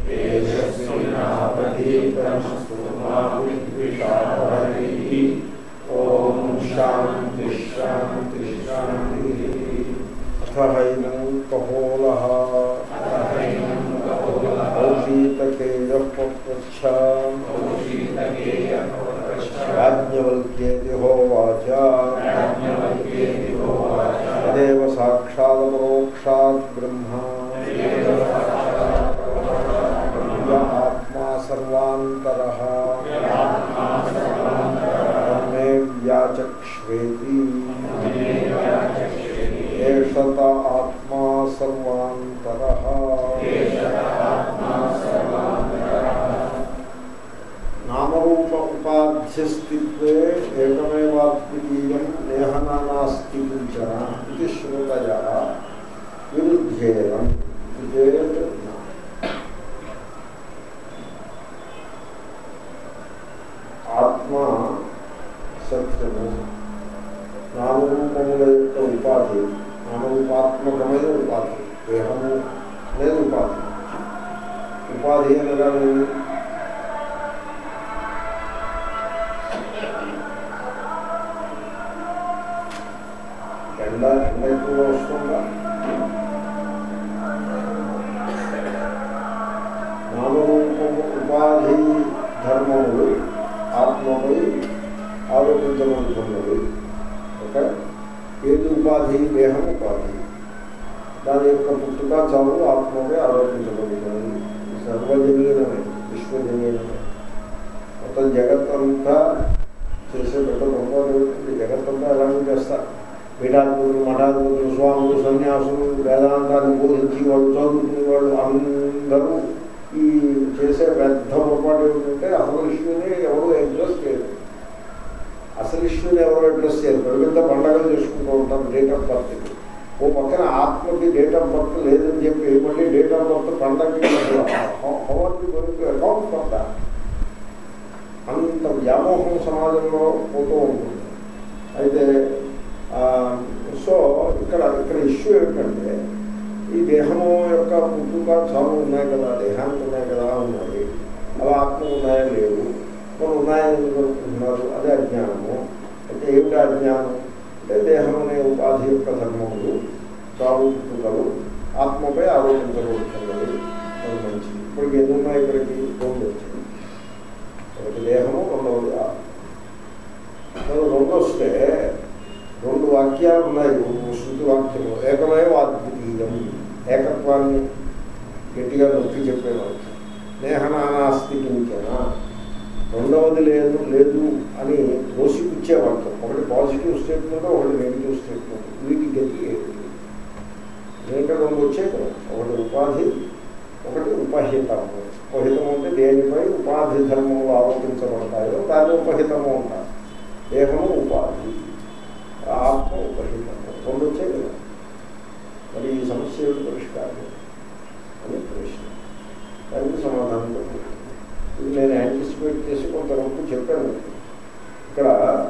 తేజస్వినావధీతమస్తు మా విద్విషావహైః. ఓం శాంతి శాంతి శాంతి అథహైనం కహోలః అథహైనం కహోలః కౌశీతకేయపృచ్ఛ కౌశీతకేయపృచ్ఛ యాజ్ఞవల్క్యేతి హోవాచ యాజ్ఞవల్క్యేతి హోవాచ తదేవ సాక్షాత్ పరోక్షాత్ బ్రహ్మ య ఆత్మా సర్వాంతరః బ్రహ్మే వ్యాచక్ష్వేతి ఏషత ఆత్మా సర్వాంతరః నామరూప ఉపాధ్యస్తిత్వే ఏకమేవాద్వితీయం నేహనానాస్తి కించన ఇది శ్రుతయ విరుద్ధేయం విజేత్ న. ఆత్మ సత్యము నామరూపముల యొక్క ఉపాధి నామరూపాత్మకమైన ఉపాధి దేహము లేదు ఉపాధి ఉపాధి అనగా నేను ఎండ ఎండ ఎక్కువగా వస్తుందా నామరూపము ఉపాధి ధర్మములు ఆత్మపై ఆరోపించబడుతున్నది ఓకే ఏది ఉపాధి దేహం ఉపాధి దాని యొక్క పుట్టుక చావు ఆత్మపై ఆరోపించబడుతున్నది సర్వజనీనమే విశ్వజనీనమే మొత్తం జగత్తంతా చేసే పెద్ద గొప్ప జగత్తంతా ఎలాగో చేస్తారు పీఠాధిపతులు మఠాధిపతులు స్వాములు సన్యాసులు వేదాంతాన్ని బోధించి వాళ్ళు చదువుకునే వాళ్ళు అందరూ ఈ చేసే పెద్ద పొరపాటు ఏమిటంటే అసలు ఇష్యూని ఎవరు అడ్రస్ చేయరు అసలు ఇష్యూని ఎవరు అడ్రస్ చేయరు పెద్ద పెద్ద పండగలు చేసుకుంటూ ఉంటాం డేట్ ఆఫ్ బర్త్ ఓ పక్కన ఆత్మకి డేట్ ఆఫ్ బర్త్ లేదని చెప్పి మళ్ళీ డేట్ ఆఫ్ బర్త్ పండగకి హోవర్కి గురించి అకౌంట్ కొత్త అంత వ్యామోహం సమాజంలో పోతూ ఉంటుంది అయితే ఆ, సో ఇక్కడ ఇక్కడ ఇష్యూ ఏమిటంటే ఈ దేహము యొక్క పుట్టుక చావు ఉన్నాయి కదా దేహానికి ఉన్నాయి కదా ఉన్నాయి అవి ఆత్మ ఉన్నాయా లేవు కొన్ని ఉన్నాయని ఎందుకు అనుకుంటున్నారు అదే అజ్ఞానము అయితే ఏమిటి అజ్ఞానం అంటే దేహం అనే ఉపాధి యొక్క ధర్మములు చావు పుట్టుకలు ఆత్మపై ఆరోపించబడుతున్నది అది మంచిది ఇప్పటికి ఎన్ని ఉన్నాయి ఇక్కడికి రెండు వచ్చింది ఒకటి దేహము రెండవది ఆత్మ మరి రెండు వస్తే రెండు వాక్యాలు ఉన్నాయి రెండు శృతి వాక్యము ఏకమే వాద్వితీయం ఏకత్వాన్ని గట్టిగా నొక్కి చెప్పే వాక్యం నేహనానాస్తి కించన రెండవది లేదు లేదు అని తోసిపుచ్చే వాక్యం ఒకటి పాజిటివ్ స్టేట్మెంట్ ఒకటి నెగిటివ్ స్టేట్మెంట్ వీటి గతి ఏంటి దీంట్లో రెండు వచ్చాయి కదా ఒకటి ఉపాధి ఒకటి ఉపహితము ఉపహితం అంటే దేనిపై ఉపాధి ధర్మములు ఆరోపించబడతాయో దాన్ని ఉపహితము అంటారు దేహము ఉపాధి ఆత్మ ఉపహితము రెండు వచ్చాయి కదా మరి ఈ సమస్య ఏమిటి పరిష్కారం అని ప్రశ్న దానికి సమాధానం చెప్పండి ఇది నేను యాంటిసిపేట్ చేసి కొంతవరకు చెప్పాను మీకు. ఇక్కడ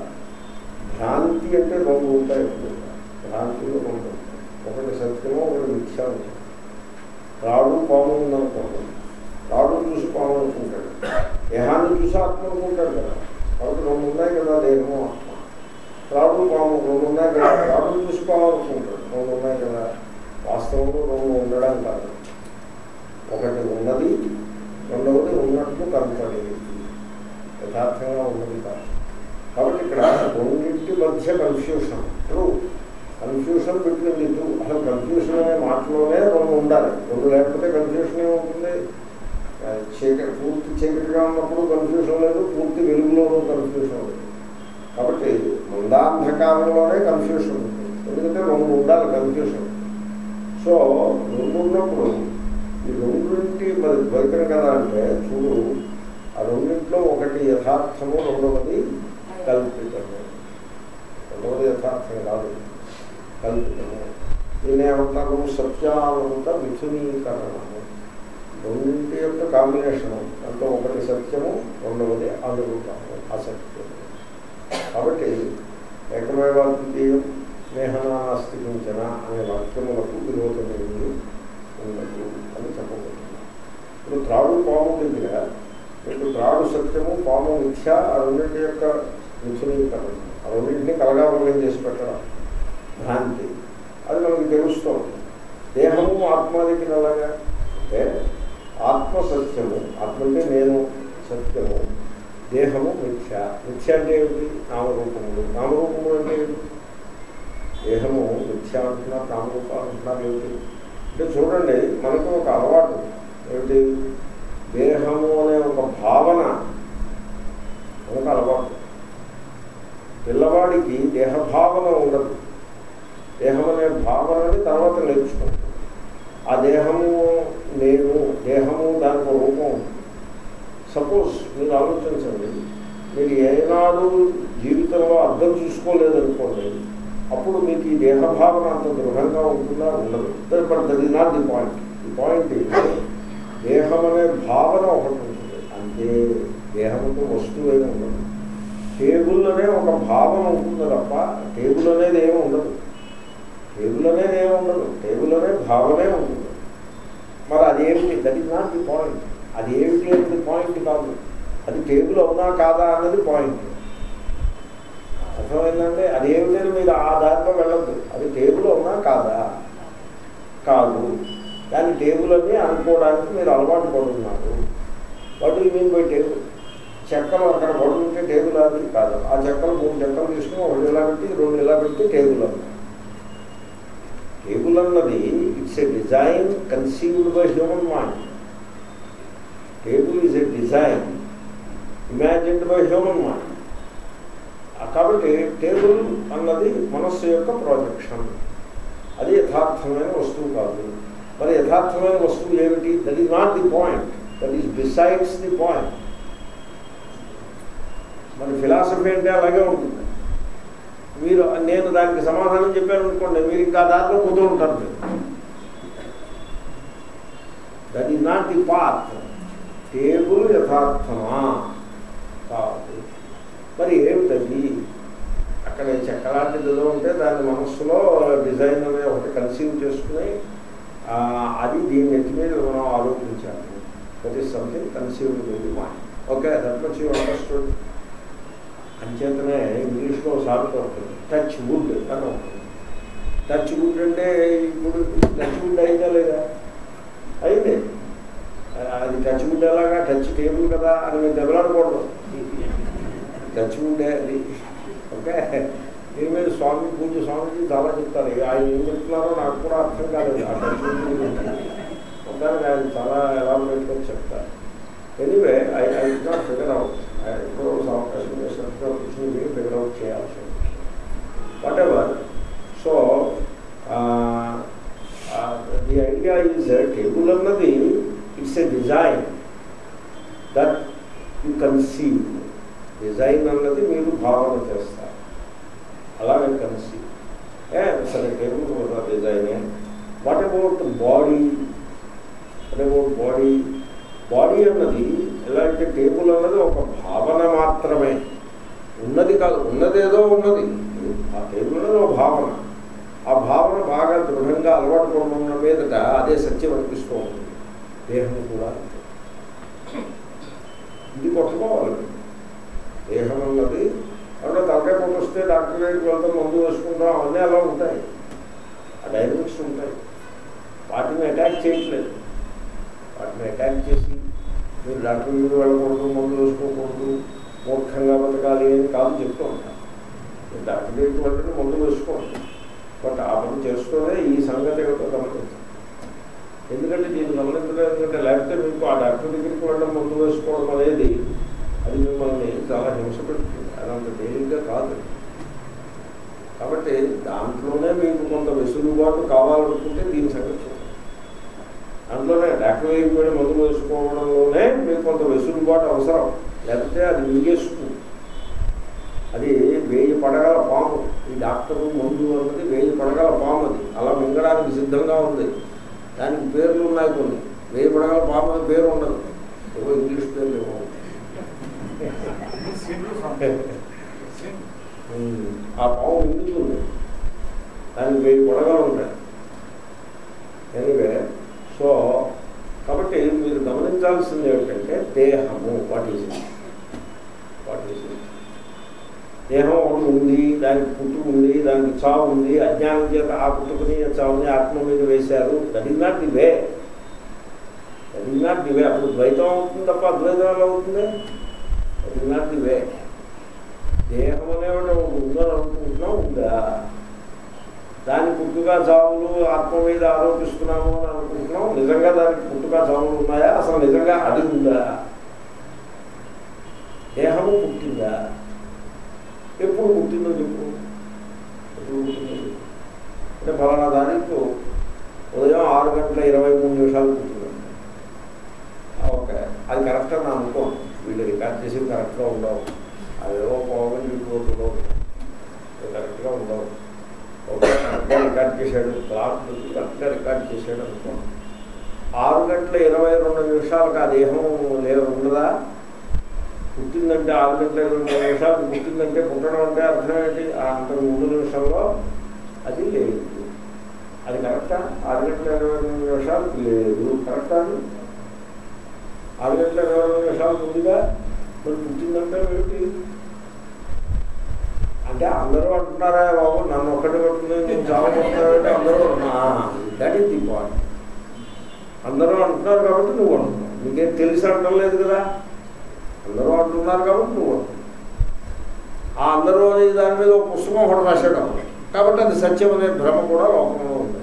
భ్రాంతి అంటే రెండు ఉంటాయి భ్రాంతిలో రెండు ఉంటాయి ఒకటి సత్యము ఒకటి మిథ్యా ఉంటుంది రాడు పాము ఉందనుకోండి రాడు చూసి పాము అనుకుంటాడు దేహాన్ని చూసి ఆత్మ అనుకుంటాడు కదా కాబట్టి రెండు ఉన్నాయి కదా దేహము ఆత్మ రాడు పాము రెండు ఉన్నాయి కదా రాడు చూసి పాము అనుకుంటాడు రెండు ఉన్నాయి కదా వాస్తవంలో రెండు ఉండడం కాదు ఒకటి ఉన్నది రెండవది ఉన్నట్లు కనపడేది యథార్థంగా ఉన్నది కాదు కాబట్టి ఇక్కడ రెండింటి మధ్య కన్ఫ్యూషన్ ఇప్పుడు కన్ఫ్యూషన్ బిట్వీన్ ది టూ అసలు కన్ఫ్యూషన్ అనే మాటలోనే రెండు ఉండాలి రెండు లేకపోతే కన్ఫ్యూషన్ ఏముంటుంది ఆ, చీకటి పూర్తి చీకటిగా ఉన్నప్పుడు కన్ఫ్యూషన్ లేదు పూర్తి వెలుగులోనూ కన్ఫ్యూషన్ లేదు కాబట్టి మందాంధకారంలోనే కన్ఫ్యూషన్ ఉంటుంది ఎందుకంటే రెండు ఉండాలి కన్ఫ్యూషన్ సో రెండు ఉన్నప్పుడు ఈ రెండింటి మరి ద్వైతం కదా అంటే చూడు ఆ రెండింటిలో ఒకటి యథార్థము రెండవది కల్పితము రెండవది యథార్థం కాదు కల్పితము దీన్ని ఏమంటారు సత్యానంత మిథునీకరణము రెండింటి యొక్క కాంబినేషను దాంట్లో ఒకటి సత్యము రెండవది అనురూపము అసత్యము కాబట్టి ఏకమేవాద్వితీయం స్నేహనాస్తికించన అనే వాక్యములకు విరోధమైంది ఉండదు అని చెప్పబోతున్నాను ఇప్పుడు త్రాడు పాము దగ్గర మీకు త్రాడు సత్యము పాము మిథ్య ఆ రెండింటి యొక్క మిథునీకరణ ఆ రెండింటినీ కలగాపలగం చేసి పెట్టడం భ్రాంతి అది మనకి తెలుస్తుంది దేహము ఆత్మ దగ్గర అలాగా అంటే ఆత్మ సత్యము ఆత్మ అంటే నేను సత్యము దేహము మిథ్య మిథ్య అంటే ఏమిటి నామరూపములు నామరూపములు అంటే ఏమిటి దేహము మిథ్య అంటున్నారు నామరూపాలు అంటున్నారు ఏమిటి అంటే చూడండి మనకు ఒక అలవాటు ఏమిటి దేహము అనే ఒక భావన మనకు అలవాటు పిల్లవాడికి దేహభావన ఉండదు దేహం అనే భావనని తర్వాత నేర్చుకుంటాం ఆ దేహము నేను దేహము దానికి ఒక రూపం ఉంది. సపోజ్ మీరు ఆలోచించండి మీరు ఏనాడు జీవితంలో అర్థం చూసుకోలేదనుకోండి అప్పుడు మీకు ఈ దేహభావన అంత దృఢంగా ఉంటుందా ఉండదు but that is not the point the point దేహం అనే భావన ఒకటి ఉంటుంది అంటే దేహంతో వస్తువు ఏమి ఉండదు టేబుల్ అనే ఒక భావన ఉంటుంది తప్ప టేబుల్ అనేది ఏమి ఉండదు టేబుల్ అనేది ఏమి ఉండదు టేబుల్ అనే భావనే ఉంటుంది మరి అదేమిటి that is not the point అది ఏమిటి అనేది పాయింట్ కాదు అది టేబుల్ అవునా కాదా అన్నది పాయింట్ అర్థమైందంటే అది ఏమిటి మీరు ఆ దారిలో వెళ్ళద్దు అది టేబుల్ అవునా కాదా కాదు దాని టేబుల్ అని అనుకోవడానికి మీరు అలవాటు పడుతున్నారు what you mean by table చెక్కలు అక్కడ పడుతుంటే టేబుల్ అది కాదు ఆ చెక్కలు మూడు చెక్కలు తీసుకుని ఒకటి ఇలా పెట్టి రెండు ఇలా పెట్టి టేబుల్ అన్నది టేబుల్ అన్నది it's a design conceived by human mind table is a design imagined by human mind కాబట్టి టేబుల్ అన్నది మనస్సు యొక్క ప్రాజెక్షన్ అది యథార్థమైన వస్తువు కాదు మరి యథార్థమైన వస్తువు ఏమిటి that is not the point that is besides the point మరి ఫిలాసఫీ అంటే అలాగే ఉంటుంది మీరు నేను దానికి సమాధానం చెప్పాను అనుకోండి మీరు ఇంకా దాంట్లో పోతూ ఉంటారు మీరు that is not the path table యథార్థమా కాదు మరి ఏమిటది అక్కడ చెక్కలాంటిది ఏదో ఉంటే దాని మనస్సులో డిజైన్ అనేది ఒకటి కన్సీవ్ చేసుకుని ఆ, అది దీని నెత్తి మీద మనం ఆలోచించాలి that is something conceived with mind okay that much you understood అంచేతనే ఇంగ్లీష్లో సాగుతూ ఉంటుంది టచ్ వుడ్ అని ఉంటుంది టచ్ వుడ్ అంటే ఇప్పుడు టచ్ వుడ్ అయిందా లేదా అయింది అది టచ్ వుడ్ ఎలాగా టచ్ టేబుల్ కదా అని మీరు దెబ్బలాడకూడదు టచ్ వుడ్డే అది ఓకే దీని మీద స్వామి పూజ స్వామిజీ చాలా చెప్తారు ఇక ఆయన ఏం చెప్తున్నారో నాకు కూడా అర్థం కాలేదు ఆ టచ్ వుడ్ గురించి మొత్తానికి ఆయన చాలా ఎలాబొరేట్గా చెప్తారు anyway I I not figure out ఎప్పుడో అవకాశం చేసినట్టుగా కూర్చొని ఫిగర్ అవుట్ చేయాల్సి ఉంది whatever so the idea is table అన్నది it's a design that you conceive design అన్నది మీరు భావన చేస్తారు అలాగే కన్సీవ్ ఏ సరే టేబుల్ కూడా డిజైనే what about body what about body body అన్నది ఎలా అంటే టేబుల్ అన్నది ఒక భావన మాత్రమే ఉన్నది కాదు ఉన్నదేదో ఉన్నది ఆ టేబుల్ అన్నది ఒక భావన ఆ భావన బాగా దృఢంగా అలవాటు పడుతున్న మీదట అదే సత్యం అనిపిస్తూ ఉంటుంది దేహం కూడా అంతే. ఇది కొట్టుకోవాలి దేహం అన్నది అంటే తలకాయ పొట్టు వస్తే డాక్టర్ దగ్గరికి వెళ్తాం మందు వేసుకుంటాం అవన్నీ అలా ఉంటాయి ఆ డైనమిక్స్ ఉంటాయి వాటిని అటాక్ చేయట్లేదు వాటిని అటాక్ చేసి మీరు డాక్టర్ దగ్గర వెళ్ళకూడదు మందు వేసుకోకూడదు మూర్ఖంగా బతకాలి అని కాదు చెప్తూ ఉంటాను మీరు డాక్టర్ దగ్గరికి వెళ్ళడం మందు వేసుకోండి బట్ ఆ పని చేస్తూనే ఈ సంగతి ఏమిటో గమనించాలి ఎందుకంటే దీన్ని గమనించడం ఎందుకంటే లేకపోతే మీకు ఆ డాక్టర్ దగ్గరికి వెళ్ళడం మందు వేసుకోవడం అనేది అది మిమ్మల్ని చాలా హింస పెడుతుంది అదంత తేలిగ్గా కాదు కాబట్టి దాంట్లోనే మీకు కొంత వెసులుబాటు కావాలనుకుంటే దీని సంగతి చూడండి దాంట్లోనే డాక్టర్ దగ్గరికి వెళ్ళి మందులు వేసుకోవడంలోనే మీకు కొంత వెసులుబాటు అవసరం లేకపోతే అది మింగేస్తుంది అది వేయి పడగల పాము ఈ డాక్టరు మందు అన్నది వేయి పడగల పాము అది అలా మింగడానికి సిద్ధంగా ఉంది దానికి పేర్లు ఉన్నాయి కొన్ని వేయి పడగల పాము అని పేరు ఉండదు ఏవో ఇంగ్లీష్ పేర్లు ఏమో ఉంటాయి. ఉమ్, ఆ పాము మింగుతుంది దానికి వెయ్యి పడగలు ఉంటాయి ఎనివే సో కాబట్టి మీరు గమనించ గుర్తించాల్సింది ఏమిటంటే దేహము what is it what is it దేహం ఒకటి ఉంది దానికి పుట్టు ఉంది దానికి చావు ఉంది అజ్ఞానం చేత ఆ పుట్టుకుని ఆ చావుని ఆత్మ మీద వేశారు that is not the way that is not the way అప్పుడు ద్వైతం అవుతుంది తప్ప అద్వైతం ఎలా అవుతుంది that is not the way దేహం అనేవాడు ఒకటి ఉందని అనుకుంటున్నాం ఉందా దాని పుట్టుక చావులు ఆత్మ మీద ఆరోపిస్తున్నాము అని అనుకుంటున్నాం నిజంగా దానికి పుట్టుక చావులు ఉన్నాయా అసలు నిజంగా అది ఉందా దేహము పుట్టిందా ఎప్పుడు పుట్టిందో చెప్పు ఎప్పుడు పుట్టిందో చెప్పు అంటే ఫలానా దానికి ఉదయం ఆరు గంటల ఇరవై మూడు నిమిషాలు పుట్టింది ఓకే అది కరెక్ట్ అని అనుకో వీళ్ళు రికార్డ్ చేసి కరెక్ట్గా ఉండవు అదేవో పోవని వెళ్ళిపోతుందో కరెక్ట్గా ఉండవు ఓకే కరెక్ట్గా రికార్డ్ చేశాడు క్లాక్ కరెక్ట్గా రికార్డ్ చేశాడు అనుకో ఆరు గంటల ఇరవై రెండు నిమిషాలకు ఆ దేహం లేదు ఉండదా పుట్టిందంటే ఆరు గంటల ఇరవై మూడు నిమిషాలు పుట్టిందంటే పుట్టడం అంటే అర్థం ఏంటి ఆ అంత మూడు నిమిషంలో అది లేదు అది కరెక్టా ఆరు గంటల ఇరవై రెండు నిమిషాలు లేదు కరెక్టా అది ఆరు గంటల ఇరవై రెండు నిమిషాలు ముందుగా మరి పుట్టిందంటే ఏమిటి అంటే అందరూ అంటున్నారా బాబు నన్ను ఒక్కటి పట్టుకుని నేను చాలా పడుతున్నారంటే అందరూ దట్ ఈస్ ది పాయింట్ అందరూ అంటున్నారు కాబట్టి నువ్వు అంటున్నావు నీకేం తెలిసి అంటం లేదు కదా అందరూ అంటున్నారు కాబట్టి నువ్వు అంటున్నావు ఆ అందరూ అనే దాని మీద ఒక పుస్తకం ఒకటి రాశాడు కాబట్టి అది సత్యం అనే భ్రమ కూడా లోకంలో ఉంది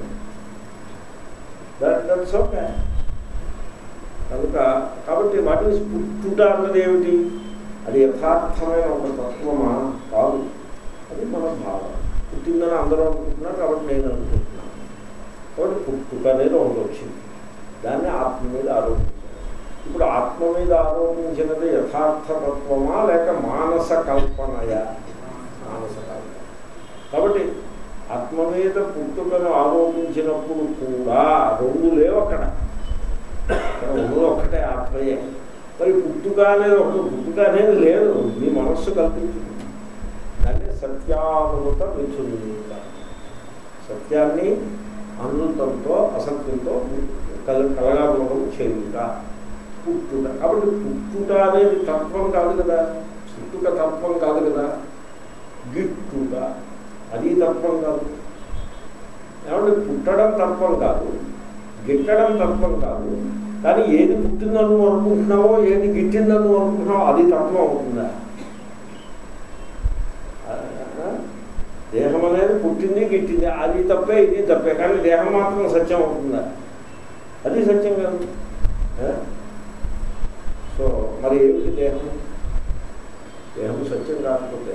దట్ దట్స్ ఓకే కనుక కాబట్టి వాటి పుట్టుట అన్నది ఏమిటి అది యథార్థమైన ఒక తత్వమా కాదు అది మన భావం పుట్టిందని అందరూ అనుకుంటున్నారు కాబట్టి నేను అనుకుంటున్నాను కాబట్టి పుట్టుక అనేది ఒకటి వచ్చింది దాన్ని ఆత్మ మీద ఆరోపించారు ఇప్పుడు ఆత్మ మీద ఆరోపించినది యథార్థతత్వమా లేక మానస కల్పనయా మానస కల్పన కాబట్టి ఆత్మ మీద పుట్టుకను ఆరోపించినప్పుడు కూడా రెండు లేవు అక్కడ అక్కడ ఉన్నది ఒక్కటే ఆత్మయే మరి పుట్టుక అనేది ఒకటి పుట్టుక అనేది లేదు మీ మనస్సు కల్పించింది దాన్ని సత్యానుమత విచ్చుంత సత్యాన్ని అనుతంతో అసత్యంతో కల కలగాబోధం చేయుట పుట్టుట కాబట్టి పుట్టుట అనేది తత్వం కాదు కదా పుట్టుక తత్వం కాదు కదా గిట్టుట అది తత్వం కాదు ఏమంటే పుట్టడం తత్వం కాదు గిట్టడం తత్వం కాదు కానీ ఏది పుట్టిందని నువ్వు అనుకుంటున్నావో ఏది గిట్టిందని నువ్వు అనుకుంటున్నావో అది తత్వం అవుతుందా దేహం అనేది పుట్టింది గిట్టింది అది తప్పే ఇది తప్పే కానీ దేహం మాత్రం సత్యం అవుతుందా అది సత్యం కాదు సో మరి ఏమిటి దేహం దేహం సత్యం కాకపోతే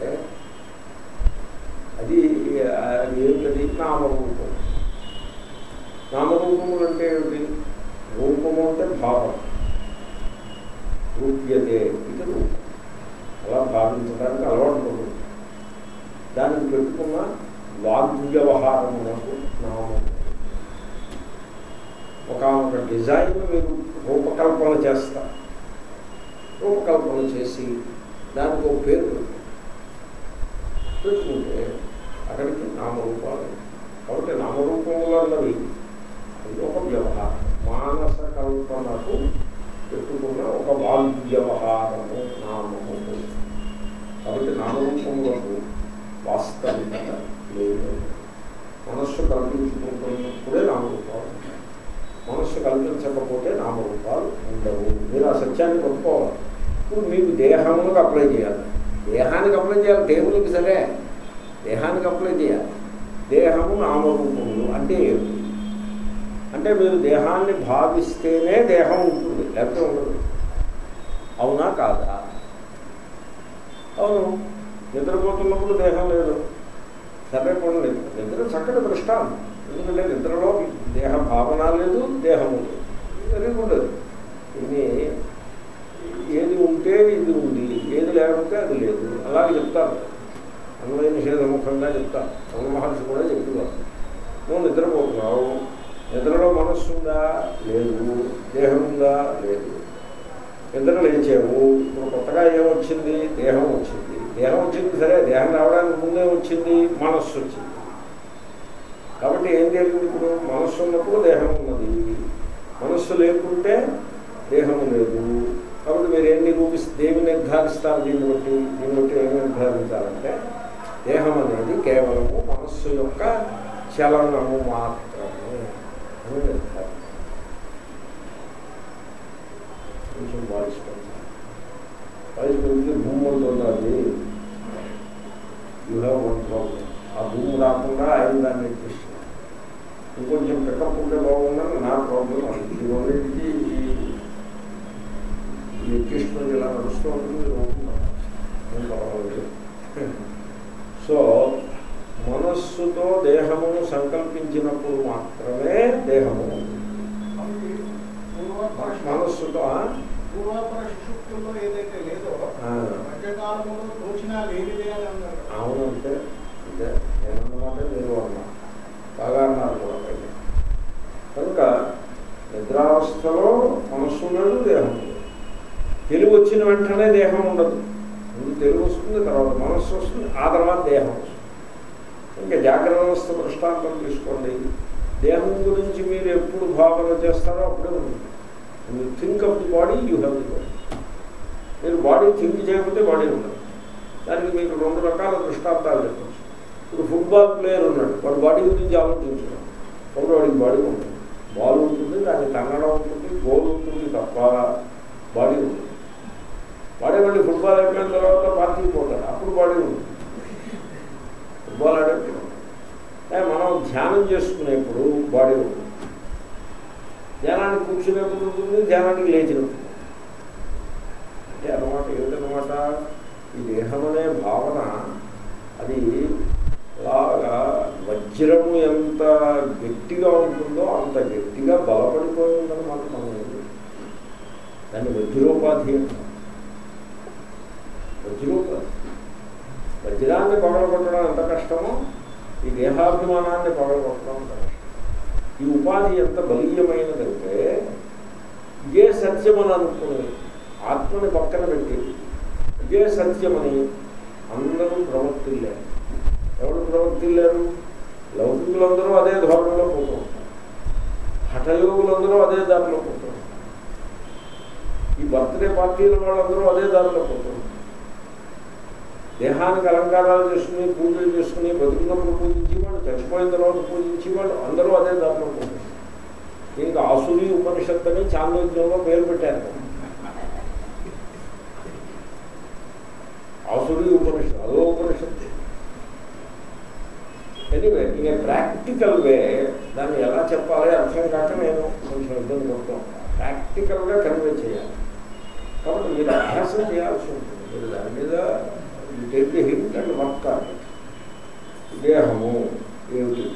అది అది ఏమిటది నామరూపం నామరూపములు అంటే ఏమిటి రూపము అంటే భావం రూప్యతే ఇది రూపం అలా భావించడానికి అలవాటు పడుతుంది దానికి పెట్టుకున్న వాగ్వ్యవహారమునకు నామం ఒక ఒక డిజైన్ మీరు రూపకల్పన చేస్తారు రూపకల్పన చేసి దానికి ఒక పేరు పెట్టుకుంటే అక్కడికి నామరూపాలు కాబట్టి నామరూపములు అన్నవి అది ఒక వ్యవహారం మానస కల్పనకు పెట్టుకున్న ఒక వాగ్వ్యవహారము నామము కాబట్టి నామరూపములకు వాస్తవికత లేదు మనస్సు కల్పించుకుంటున్నప్పుడే నామరూపాలు మనస్సు కల్పించకపోతే నామరూపాలు ఉండవు మీరు ఆ సత్యాన్ని పట్టుకోవాలి ఇప్పుడు మీకు దేహములకు అప్లై చేయాలి దేహానికి అప్లై చేయాలి టేబుల్కి సరే దేహానికి అప్లై చేయాలి దేహము నామరూపములు అంటే ఏమిటి అంటే మీరు దేహాన్ని భావిస్తేనే దేహం ఉంటుంది లేకపోతే ఉండదు అవునా కాదా అవును నిద్రపోతున్నప్పుడు దేహం లేదు సరే కూడా నిద్ర చక్కటి దృష్టాంతం ఎందుకంటే నిద్రలో దేహ భావన లేదు దేహము లేదు వెరీ గుడ్ ఇది ఏది ఉంటే ఇది ఉంది ఏది లేకపోతే అది లేదు అలాగే చెప్తారు అన్వయ నిషేధముఖంగా చెప్తారు రమణ మహర్షి కూడా చెప్తున్నారు నువ్వు నిద్రపోతున్నావు నిద్రలో మనస్సు ఉందా లేదు దేహం ఉందా లేదు నిద్ర లేచావు ఇప్పుడు కొత్తగా ఏమొచ్చింది దేహం వచ్చింది దేహం వచ్చింది సరే దేహం రావడానికి ముందే వచ్చింది మనస్సు వచ్చింది కాబట్టి ఏం జరిగింది ఇప్పుడు మనస్సు ఉన్నప్పుడు దేహం ఉన్నది మనస్సు లేకుంటే దేహము లేదు కాబట్టి మీరు ఏం నిరూపిస్తే దేవి నిర్ధారిస్తారు దీన్ని బట్టి దీన్ని బట్టి ఏం నిర్ధారించాలంటే దేహం అనేది కేవలము మనస్సు యొక్క చలనము మాత్రమే అని నిర్ధారించాలి కొంచెం వాయిస్ పెంచాలి వాయిస్ పెంచి భూమి ఉంటుంది యూ హ్యావ్ వన్ ప్రాబ్లం ఆ భూమి రాకుండా ఆయన దాన్ని ఎక్కిస్తున్నారు ఇంకొంచెం పికప్ ఉంటే బాగుందని నా ప్రాబ్లం అది ఈ రెండింటికి ఈ ఈ ఎక్కిస్తున్నది ఇలా నడుస్తూ ఉంటుంది మీరు ఒప్పుకున్నారు. ఏం పర్వాలేదు సో మనస్సుతో దేహమును సంకల్పించినప్పుడు మాత్రమే దేహము ఉంది. మనస్సుతో ఆ? పూర్వాపర శిశుత్వంలో ఏదైతే లేదో ఆ. మధ్యకాలంలో దోచినా లేనిదే అని అన్నారు అవునంటే ఇదే నేనన్నమాట మీరు అన్నా బాగా అన్నారు కూడా పైన కనుక నిద్రావస్థలో మనస్సు లేదు దేహం లేదు తెలుగు వచ్చిన వెంటనే దేహం ఉండదు ముందు తెలుగు వస్తుంది తర్వాత మనస్సు వస్తుంది ఆ తర్వాత దేహం వస్తుంది ఇంకా జాగ్రత్త వ్యవస్థ దృష్టాంతం తీసుకోండి దేహం గురించి మీరు ఎప్పుడు భావన చేస్తారో అప్పుడే ఉంటుంది మీరు think of the body you have the body మీరు బాడీ థింక్ చేయకపోతే బాడీ ఉండదు దానికి మీకు రెండు రకాల దృష్టాంతాలు చెప్పచ్చు ఇప్పుడు ఫుట్బాల్ ప్లేయర్ ఉన్నాడు వాడు బాడీ గురించి ఆలోచించడం కాబట్టి వాడికి బాడీ ఉంటుంది బాల్ ఉంటుంది దాన్ని తన్నడం ఉంటుంది గోల్ ఉంటుంది తప్ప బాడీ ఉంటుంది బాడీ మళ్ళీ ఫుట్బాల్ అయిపోయిన తర్వాత పార్టీకి పోతాడు అప్పుడు బాడీ ఉంటుంది ఫుట్బాల్ ఆడేప్పుడు ఏ, మనం ధ్యానం చేసుకునేప్పుడు బాడీ ఉంటుంది ధ్యానానికి కూర్చునేప్పుడు ఉంటుంది ధ్యానానికి లేచినప్పుడు అంటే అనమాట ఏమిటనమాట ఈ దేహం అనే భావన అది అలాగా వజ్రము ఎంత గట్టిగా ఉంటుందో అంత గట్టిగా బలపడిపోయి ఉందని మాట మనం ఏంటి దాన్ని వజ్రోపాధి అంటాం వజ్రోపాధి వజ్రాన్ని పగలగొట్టడం ఎంత కష్టమో ఈ దేహాభిమానాన్ని పగలగొట్టడం అంత కష్టం ఈ ఉపాధి ఎంత బలీయమైనదంటే ఇదే సత్యమని అనుకుని ఆత్మని పక్కన పెట్టి ఇదే సత్యమని అందరూ ప్రవర్తిల్లారు ఎవరు ప్రవర్తిల్లారు లౌకికులందరూ అదే ధోరణిలో పోతూ ఉంటారు హఠయోగులందరూ అదే దారిలో పోతూ ఉంటారు ఈ బర్త్డే పార్టీల వాళ్ళందరూ అదే దారిలో పోతూ ఉంటారు దేహానికి అలంకారాలు చేసుకుని పూజలు చేసుకుని బతుకున్నప్పుడు పూజించేవాళ్ళు చచ్చిపోయిన తర్వాత పూజించేవాళ్ళు అందరూ అదే దారిలో పోతారు దీనికి ఆసురి ఉపనిషత్తు అని చాంద్రోద్యంలో పేరు పెట్టారు ఆసురి ఉపనిషత్తు అదో ఉపనిషత్తు ఎనీవే ఇక ప్రాక్టికల్ వే దాన్ని ఎలా చెప్పాలి అర్థం కాక నేను కొంచెం ఇబ్బంది పడుతూ ప్రాక్టికల్గా కన్వే చేయాలి కాబట్టి మీరు అభ్యాసం చేయాల్సి ఉంటుంది మీరు దాని మీద take the hint and work on it. దేహము ఏమిటి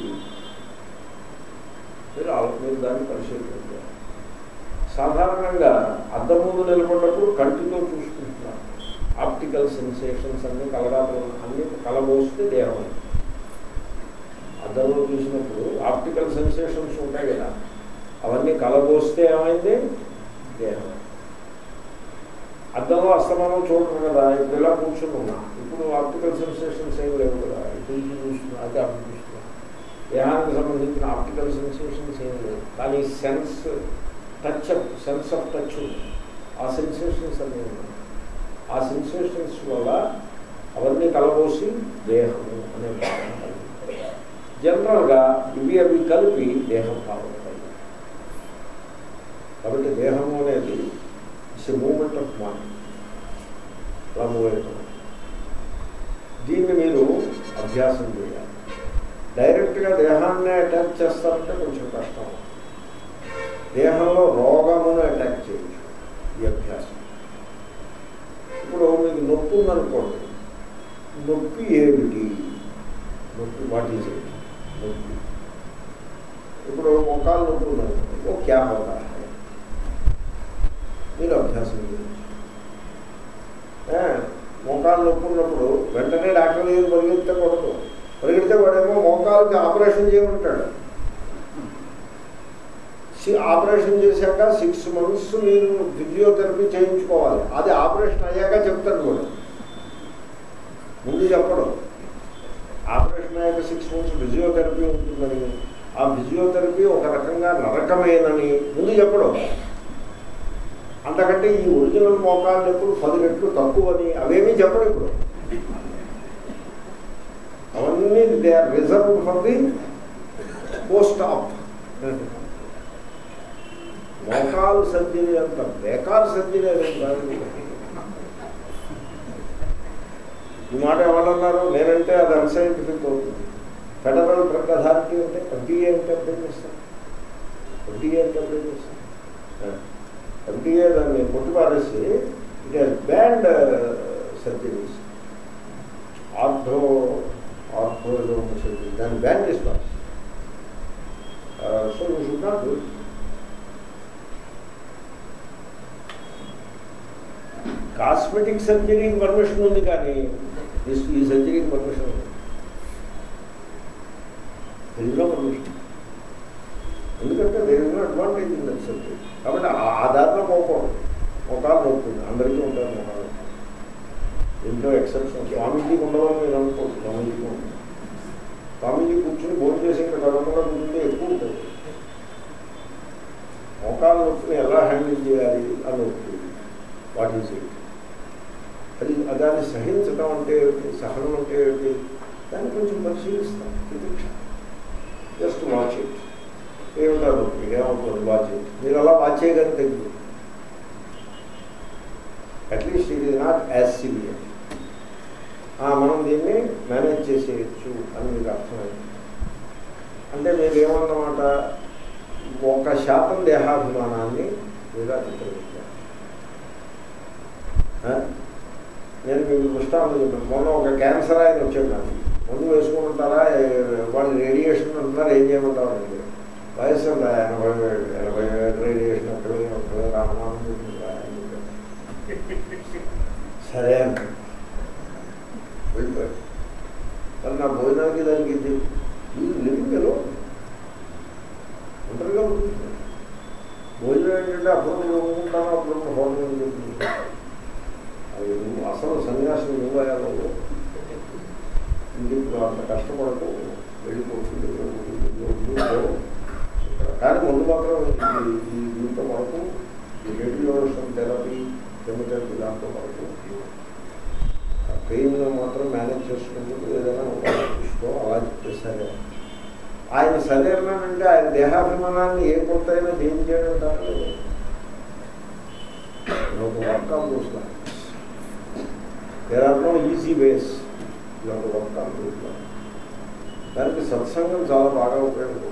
మీరు ఆలో- మీరు దాన్ని పరిశీలించారు సాధారణంగా అద్దం ముందు నిలబడ్డప్పుడు కంటితో చూసుకుంటున్నారు ఆప్టికల్ సెన్సేషన్స్ అన్ని కలగాలి అన్ని కలబోస్తే దేహం అద్దంలో చూసినప్పుడు ఆప్టికల్ సెన్సేషన్స్ ఉంటాయి కదా అవన్నీ కలబోస్తే ఏమైంది దేహం అద్దంలో అస్తమానం చూడరు కదా ఇప్పుడు ఇలా కూర్చుని ఉన్నా ఇప్పుడు ఆప్టికల్ సెన్సేషన్స్ ఏం లేవు కదా ఇటు నుంచి చూస్తున్నా అది అప్పుడు చూస్తున్నా దేహానికి సంబంధించిన ఆప్టికల్ సెన్సేషన్స్ ఏం లేవు కానీ sense touch sense of touch ఉంది ఆ సెన్సేషన్స్ అన్నీ ఉన్నాయి ఆ సెన్సేషన్స్ వల్ల అవన్నీ కలబోసి దేహము అనే భావన కలిగింది. జనరల్గా ఇవి అవి కలిపి దేహం భావన కలిగింది. కాబట్టి దేహము అనేది it's a moment of mind అలా మూవ్ అవుతుంది దీన్ని మీరు అభ్యాసం చేయాలి డైరెక్ట్గా దేహాన్ని అటాక్ చేస్తారంటే కొంచెం కష్టం దేహంలో రోగమును అటాక్ చేయొచ్చు ఈ అభ్యాసం ఇప్పుడు మీకు నొప్పి ఉందనుకోండి నొప్పి ఏమిటి నొప్పి వాట్ ఈజ్ ఇట్ నొప్పి ఇప్పుడు మొక్కలు నొప్పి ఉందనుకోండి ఓ క్యా హోదా హై మీరు అభ్యాసం చేయొచ్చు ఏ, మోకాలు నొప్పి ఉన్నప్పుడు వెంటనే డాక్టర్ దగ్గర పరిగెత్తకూడదు పరిగెడితే వాడేమో మోకాలకి ఆపరేషన్ చేయమంటాడు సి- ఆపరేషన్ చేశాక సిక్స్ మంత్స్ మీరు ఫిజియోథెరపీ చేయించుకోవాలి అది ఆపరేషన్ అయ్యాక చెప్తాడు కూడా ముందు చెప్పడం ఆపరేషన్ అయ్యాక సిక్స్ మంత్స్ ఫిజియోథెరపీ ఉంటుందని ఆ ఫిజియోథెరపీ ఒక రకంగా నరకమేనని ముందు చెప్పడం అంతకంటే ఈ ఒరిజినల్ మోకాలు నొప్పులు పది రెట్లు తక్కువని అవేమీ చెప్పడు ఇప్పుడు అవన్నీ they are reserve for the post of మోకాలు సర్జరీ అంత బేకారు సర్జరీ అనేది కాదు ఈ మాట ఎవరన్నారు నేనంటే అది అన్సైంటిఫిక్ అవుతుంది ఫెడరల్ డ్రగ్ అథారిటీ అంటే ఎఫ్డీఏ అంటే అర్థం చేస్తాను ఎఫ్డీఏ అంటే అర్థం చేస్తాను ఎఫ్డీఏ దాన్ని కొట్టిపారేసి it has banned surgeries ortho ortho ఏదో సర్జరీ దాన్ని బ్యాన్ చేసి పారేసి so you should not do it cosmetic సర్జరీకి పర్మిషన్ ఉంది కానీ ఈ- ఈ సర్జరీకి పర్మిషన్ ఉంది తెలుగులో పర్మిషన్ ఎందుకంటే there is advantage in that surgery కాబట్టి ఆ- ఆ దారిలో పోకూడదు మొఖాలు నొప్పుంది అందరికీ ఉంటారు మొఖాలు ఎంతో ఎక్సెప్షన్ స్వామీజీకి ఉండవని మీరు అనుకోవచ్చు స్వామీజీకి ఉంటుంది స్వామీజీ కూర్చుని భోజనం చేసి ఇక్కడ కదలకుండా కూర్చుంటే ఎక్కువ ఉంటుంది మోకాలు నొప్పిని ఎలా హ్యాండిల్ చేయాలి అని నొప్పి వాట్ ఈజ్ ఇట్ అది దాన్ని సహించడం అంటే ఏమిటి సహనం అంటే ఏమిటి దాన్ని కొంచెం పరిశీలిస్తాం ప్రతీక్ష జస్ట్ వాచ్ ఇట్ ఏమిటా నొప్పి ఏమవుతుంది వాచ్ ఇట్ మీరు అలా వాచ్ చేయగానే తగ్గింది at least it is not as severe మనం దీన్ని మేనేజ్ చేసేయచ్చు అని మీకు అర్థమైంది అంటే మీరు ఏమన్నమాట ఒక శాతం దేహాభిమానాన్ని మీరు అతిక్రమించారు ఆ? నేను మీకు దృష్టాంతం చెప్పాను మొన్న ఒక క్యాన్సర్ ఆయన వచ్చాడు నాకు మందు వేసుకుంటారా వాళ్ళు రేడియేషన్ అంటున్నారు ఏం చేయమంటారు అండి వయసు ఎంత ఎనభై వేలు ఎనభై వేలు రేడియేషన్ అక్కడే అక్కడే రామనామం చెప్తుందా అని చెప్పాను. సరే అంటే వెళ్ళిపోయాడు మరి నా భోజనానికి దానికి ఇది లివింగ్ ఎలా ఒంటరిగా ఉంటుంది భోజనం ఏంటంటే అప్పుడు ఉంటాను అప్పుడు హోటల్ చెప్తుంది అది నువ్వు అసలు సన్యాసం నువ్వయాలో ఇంటికి అంత కష్టపడకు వెళ్ళిపోతుంది కానీ ముందు మాత్రం ఈ- ఈ దీంతో వరకు ఈ రేడియోషన్ థెరపీ కెమికల్ దాంతో వరకు పెయిన్ మాత్రం మేనేజ్ చేసుకుంటూ ఏదైనా ఉపాయం చూసుకో అలా చెప్తే సరే ఆయన సరే అన్నానంటే ఆయన దేహాభిమానాన్ని ఏ కొత్తైనా దేని చేయడం అంటారు ఒక work of those there are no easy ways ఒక వర్క్ ఆఫ్ దోస్ దానికి సత్సంగం చాలా బాగా ఉపయోగపడుతుంది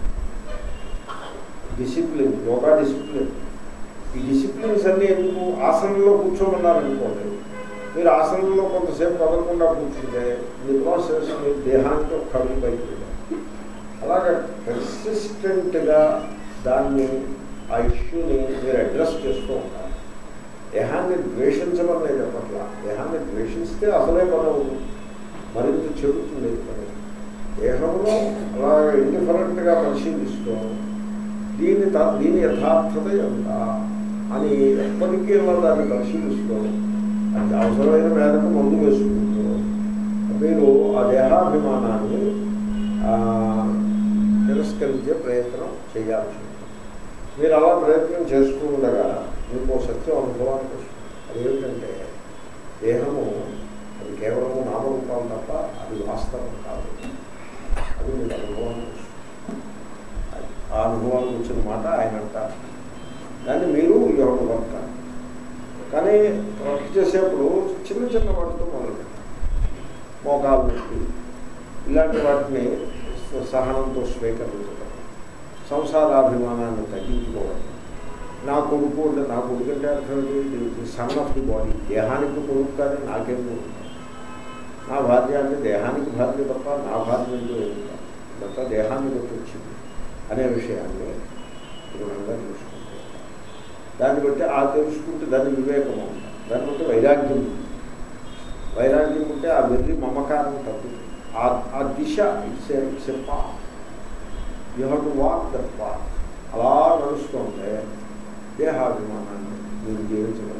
డిసిప్లిన్ యోగా డిసిప్లిన్ ఈ డిసిప్లిన్స్ అన్నీ ఎందుకు ఆసనంలో కూర్చోమన్నారనుకోండి మీరు ఆసనంలో కొంతసేపు కదలకుండా కూర్చుంటే మీ ప్రాసెస్ మీ దేహానికి ఒక కడుగు పైకి వెళ్ళాలి. అలాగే కన్సిస్టెంట్గా దాన్ని ఆ ఇష్యూని మీరు అడ్రస్ చేస్తూ ఉండాలి దేహాన్ని ద్వేషించమని చెప్పట్ల దేహాన్ని ద్వేషిస్తే అసలే పని అవుతుంది మరింత చెబుతుంది ఈ పని దేహంలో అలా ఇండిఫరెంట్గా పరిశీలిస్తూ దీని త- దీని యథార్థత ఎంత అని ఎప్పటికీ అలా దాన్ని పరిశీలిస్తూ అది అవసరమైన మేరకు మందు వేసుకుంటూ మీరు ఆ దేహాభిమానాన్ని ఆ, తిరస్కరించే ప్రయత్నం చేయాల్సి ఉంటుంది మీరు అలా ప్రయత్నం చేస్తూ ఉండగా మీకు ఓ సత్యం అనుభవానికి వస్తుంది అదేమిటంటే దేహము అది కేవలము నామరూపాలు తప్ప అది వాస్తవం కాదు అది మీకు అనుభవానికి వస్తుంది అది- ఆ అనుభవానికి వచ్చిన మాట ఆయన అంటారు దాన్ని మీరు యోగ వర్క్ కానీ వర్క్ చేసేప్పుడు చిన్న చిన్న వాటితో మొదలు మోకాలు నొప్పి ఇలాంటి వాటిని సహనంతో స్వీకరించడం సంసారాభిమానాన్ని తగ్గించుకోవడం నా కొడుకు అంటే నా కొడుకు అంటే అర్థం సన్ ఆఫ్ ది బాడీ దేహానికి కొడుకు కానీ నాకేం కొడుకు నా భార్య అంటే దేహానికి భార్య తప్ప నా భార్య అంటే ఏమి కాదు. ఇదంతా దేహాన్ని బట్టి వచ్చింది అనే విషయాన్ని దృఢంగా తెలుసుకుంటే దాన్ని బట్టి ఆ తెలుసుకుంటే దాని వివేకం ఉంటుంది దాన్ని బట్టి వైరాగ్యం ఉంటుంది. వైరాగ్యం ఉంటే ఆ వెర్రి మమకారం తగ్గుతుంది ఆ ఆ దిశ it's it's a path you have to walk that path అలా నడుస్తుంటే దేహాభిమానాన్ని మీరు జీవించగలరు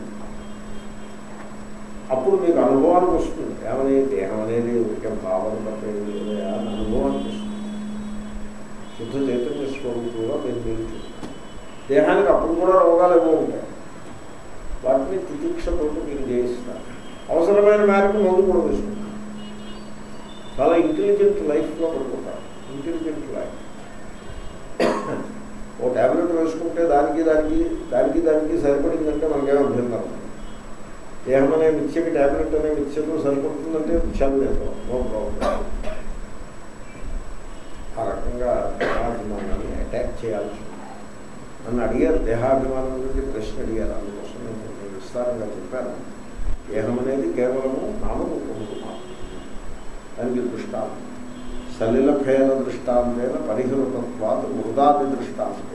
అప్పుడు మీకు అనుభవానికి వస్తుంది ఏమని దేహం అనేది ఊరికే భావన తప్ప ఏమీ లేదు అని అనుభవానికి వస్తుంది శుద్ధ చైతన్య స్వరూపంలో మీరు జీవించుకుంటారు దేహానికి అప్పుడు కూడా రోగాలు ఏవో ఉంటాయి వాటిని తితిక్షతో మీరు జయిస్తారు అవసరమైన మేరకు మందు కూడా వేసుకుంటారు చాలా ఇంటెలిజెంట్ లైఫ్లో పడుకుంటారు ఇంటెలిజెంట్ లైఫ్ ఓ ట్యాబ్లెట్ వేసుకుంటే దానికి దానికి దానికి దానికి సరిపడిందంటే మనకేమో అభ్యంతరం లేదు. దేహం అనే మిథ్యకి ట్యాబ్లెట్ అనే మిథ్యకు సరిపడుతుందంటే చదివేస్తాం నో ప్రాబ్లం ఆ రకంగా దేహాభిమానాన్ని అటాక్ చేయాల్సి ఉంది. నన్ను అడిగారు దేహాభిమానం గురించి ప్రశ్న అడిగారు అందుకోసం నేను కొంచెం విస్తారంగా చెప్పాను దేహం అనేది కేవలము నామరూపములు మాత్రమే దానికి దృష్టాంతం సలిల భేద దృష్టాంతేన పరిహృతత్వాత మృదాది దృష్టాంత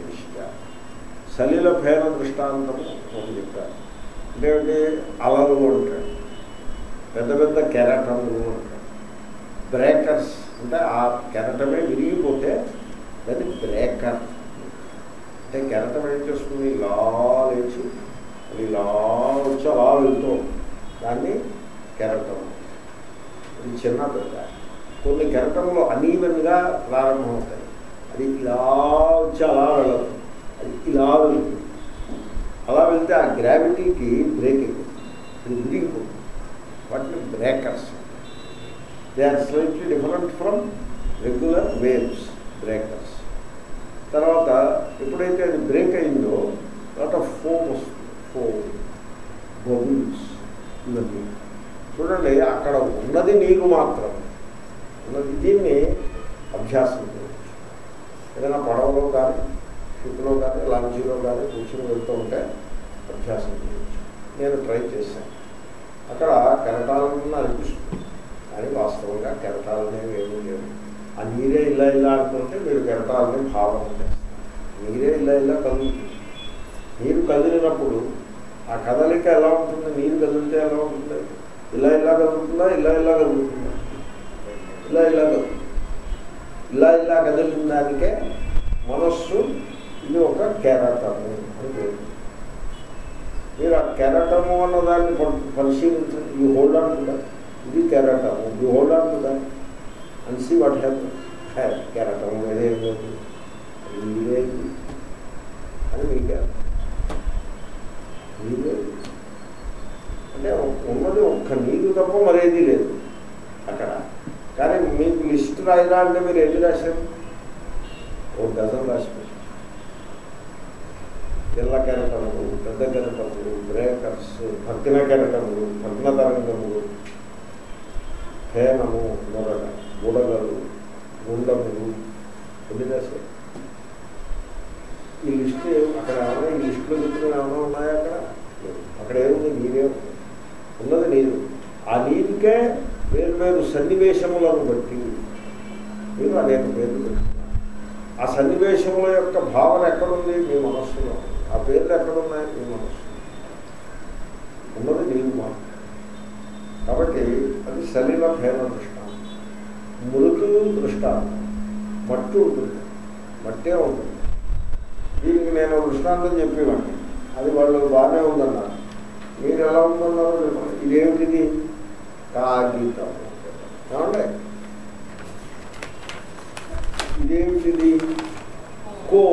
సలిల భేద దృష్టాంతము ఒకటి చెప్పారు అంటే ఏంటి అలలు అంటాడు పెద్ద పెద్ద కెరటములు అంటాడు బ్రేకర్స్ అంటే ఆ కెరటమే విరిగిపోతే దాన్ని బ్రేకర్ అంటే కెరటం ఏం చేస్తుంది ఇలా లేచి అది ఇలా వచ్చి అలా వెళ్తూ ఉంటుంది. దాన్ని కెరటం ఇది చిన్న పెద్ద కొన్ని కెరటంలో అనీవెన్గా ప్రారంభమవుతాయి అది ఇలా వచ్చి అలా వెళ్ళదు అది ఇలా వెళ్తుంది అలా వెళ్తే ఆ గ్రావిటీకి బ్రేక్ అయిపోతుంది అది విరిగిపోతుంది వాటిని breakers they are slightly different from regular waves breakers తర్వాత ఎప్పుడైతే అది బ్రేక్ అయిందో తర్వాత ఫోమ్ వస్తుంది ఫోమ్ బబుల్స్ ఇవన్నీ చూడండి అక్కడ ఉన్నది నీరు మాత్రం ఉన్నది దీన్ని అభ్యాసం చేయవచ్చు ఏదైనా పడవలో కానీ షిప్లో కానీ లాంచీలో కానీ కూర్చుని వెళ్తూ ఉంటే అభ్యాసం చేయవచ్చు నేను ట్రై చేశాను అక్కడ కెరటాలను అనిపిస్తుంది కానీ వాస్తవంగా కెరటాలనేవి ఏమీ లేవు ఆ నీరే ఇలా ఇలా అనుకుంటే మీరు కెరటాలని భావన చేస్తారు నీరే ఇలా ఇలా కదులుతుంది నీరు కదిలినప్పుడు ఆ కదలిక ఎలా ఉంటుంది నీరు కదిలితే ఎలా ఉంటుంది ఇలా ఇలా కదులుతుందా ఇలా ఇలా కదులుతుందా ఇలా ఇలా కదులుతుంది ఇలా ఇలా కదిలిన దానికే మనస్సు ఇది ఒక కెరటము అని పేరు మీరు ఆ కెరటము అన్న దాన్ని పరి- పరిశీలించండి ఈ హోల్డ్ ఆన్ టు దట్ ఇది కెరటము ఈ hold on to that and see what happen కెరటము మీరేం లేదు మీరేది అని మీకే నీరు అంటే ఉన్నది ఒక్క నీరు తప్ప మరేది లేదు అక్కడ కానీ మీకు లిస్ట్ రాయిరా అంటే మీరు ఏది రాశారు ఓ డజన్ రాసి పెట్టారు. తెల్ల కెరటములు పెద్ద కెరటములు బ్రేకర్స్ భగ్న కెరటములు భగ్న తరంగములు ఫేనము మొరగ బుడగలు గుండములు ఎన్ని రాశారు ఈ లిస్ట్ ఏం- అక్కడ ఏమైనా ఈ లిస్టులో చెప్పిన ఏమైనా ఉన్నాయా అక్కడ లేవు. అక్కడ ఏముంది నీరే ఉంది. ఉన్నది నీరు ఆ నీరుకే వేరు వేరు సన్నివేశములను బట్టి మీరు అనేక పేర్లు పెట్టుకున్నారు ఆ సన్నివేశముల యొక్క భావన ఎక్కడుంది మీ మనస్సులో ఆ పేర్లు ఎక్కడున్నాయి మీ మనస్సు ఉన్నది నీరు మాత్రం కాబట్టి అది సలిల భేద దృష్టాంతం మృదు దృష్టాంతం మట్టి ఉంటుంది మట్టే ఉంటుంది దీనికి నేను దృష్టాంతం చెప్పేవాడిని అది వాళ్ళు బాగానే ఉందన్నారు మీరు ఎలా ఉందన్నారు చెప్పండి. ఇదేమిటిది కాగితం ఏమండి ఇదేమిటిది కో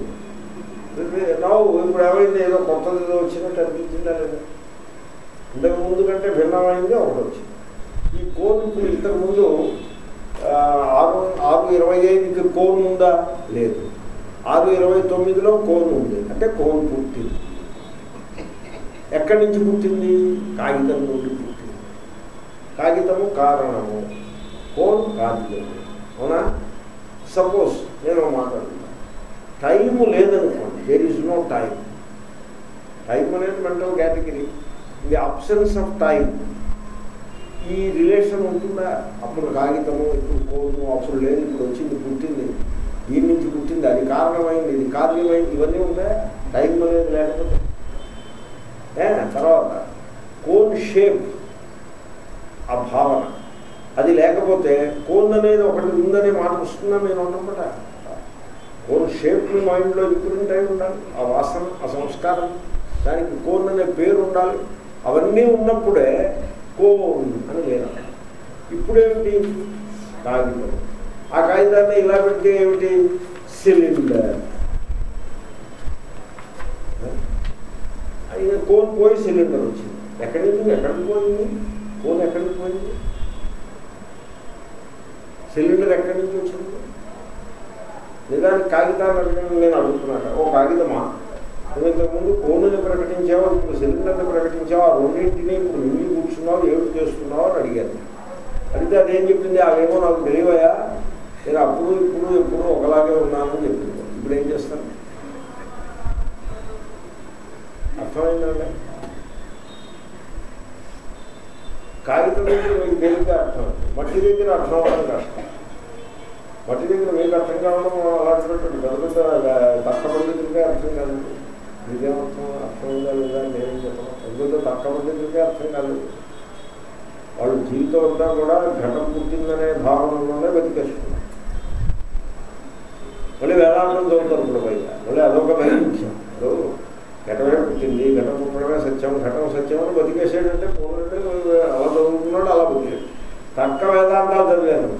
రావు ఇప్పుడు ఏమైంది ఏదో కొత్తది ఏదో వచ్చినట్టు అనిపించిందా లేదా ఇంతకు ముందు కంటే భిన్నమైంది ఒకటి వచ్చింది ఈ కోన్ ఇప్పుడు ఇంతకు ముందు ఆ, ఆరు ఆరు ఇరవై ఐదుకి కోన్ ఉందా లేదు ఆరు ఇరవై తొమ్మిదిలో కోన్ ఉంది అంటే కోన్ పుట్టింది ఎక్కడి నుంచి పుట్టింది కాగితం నుండి పుట్టింది కాగితము కారణము కోన్ కాగితము అవునా సపోజ్ నేను మాట్లాడుతున్నాను టైము లేదనుకోండి there is no time time అనేది మెంటల్ కేటగిరీ ఇది అబ్సెన్స్ ఆఫ్ టైం ఈ రిలేషన్ ఉంటుందా అప్పుడు కాగితము ఇప్పుడు కోను అప్పుడు లేదు ఇప్పుడు వచ్చింది పుట్టింది దీని నుంచి పుట్టింది అది కారణమైంది ఇది కార్యమైంది ఇవన్నీ ఉంటాయా టైం అనేది లేకపోతే ఏ, తర్వాత కోన్ షేప్ ఆ భావన అది లేకపోతే కోన్ అనేది ఒకటి ఉందనే మాట వస్తుందా మీరు ఉన్నమాట కోన్ షేప్ మీ మైండ్లో ఇంప్రింట్ అయి ఉండాలి ఆ వాసన ఆ సంస్కారం దానికి కోన్ అనే పేరు ఉండాలి అవన్నీ ఉన్నప్పుడే కోన్ అని లేదు ఇప్పుడేమిటి కాగితం ఆ కాగితాన్ని ఇలా పెడితే ఏమిటి సిలిండర్ ఇది కోన్ పోయి సిలిండర్ వచ్చింది ఎక్కడి నుంచి ఎక్కడికి పోయింది కోన్ ఎక్కడికి పోయింది సిలిండర్ ఎక్కడి నుంచి వచ్చింది నిజానికి కాగితాలు అడగడం నేను అడుగుతున్నాను ఓ కాగితమా నువ్వు ఇంతకుముందు కోనుని ప్రకటించావు ఇప్పుడు సిలిండర్ని ప్రకటించావు ఆ రెండింటినీ ఇప్పుడు నువ్వు కూర్చున్నావు ఏమిటి చేస్తున్నావు అని అడిగాను అడిగితే అదేం చెప్పింది అవేమో నాకు తెలియవయా నేను అప్పుడు ఇప్పుడు ఎప్పుడు ఒకలాగే ఉన్నానని చెప్పింది ఇప్పుడు ఏం చేస్తాను అర్థమైందండి కాగితం దగ్గర మీకు తేలిగ్గా అర్థం మట్టి దగ్గర అర్థం అవ్వడం కష్టం మట్టి దగ్గర మీకు అర్థం కావడం అలాంటి పెట్టండి పెద్ద పెద్ద తక్క పండితులకే అర్థం కాదు మీకేమర్థం అర్థమైందా లేదా నేనేం చెప్పను ఎందుకంటే తక్క పండితులకే అర్థం కాదు వాళ్ళు జీవితం అంతా కూడా ఘటం పుట్టిందనే భావనలోనే బతికేస్తున్నారు మళ్ళీ వేదాంతం చదువుతారు ఇప్పుడు పైగా మళ్ళీ అదొక వైరుధ్యం ఇప్పుడు ఘటమే పుట్టింది ఘటం పుట్టడమే సత్యం ఘటం సత్యం అని బతికేసాడంటే పోలంటే అలా చదువుకున్నాడు అలా బతికాడు తక్క వేదాంతాలు చదివాను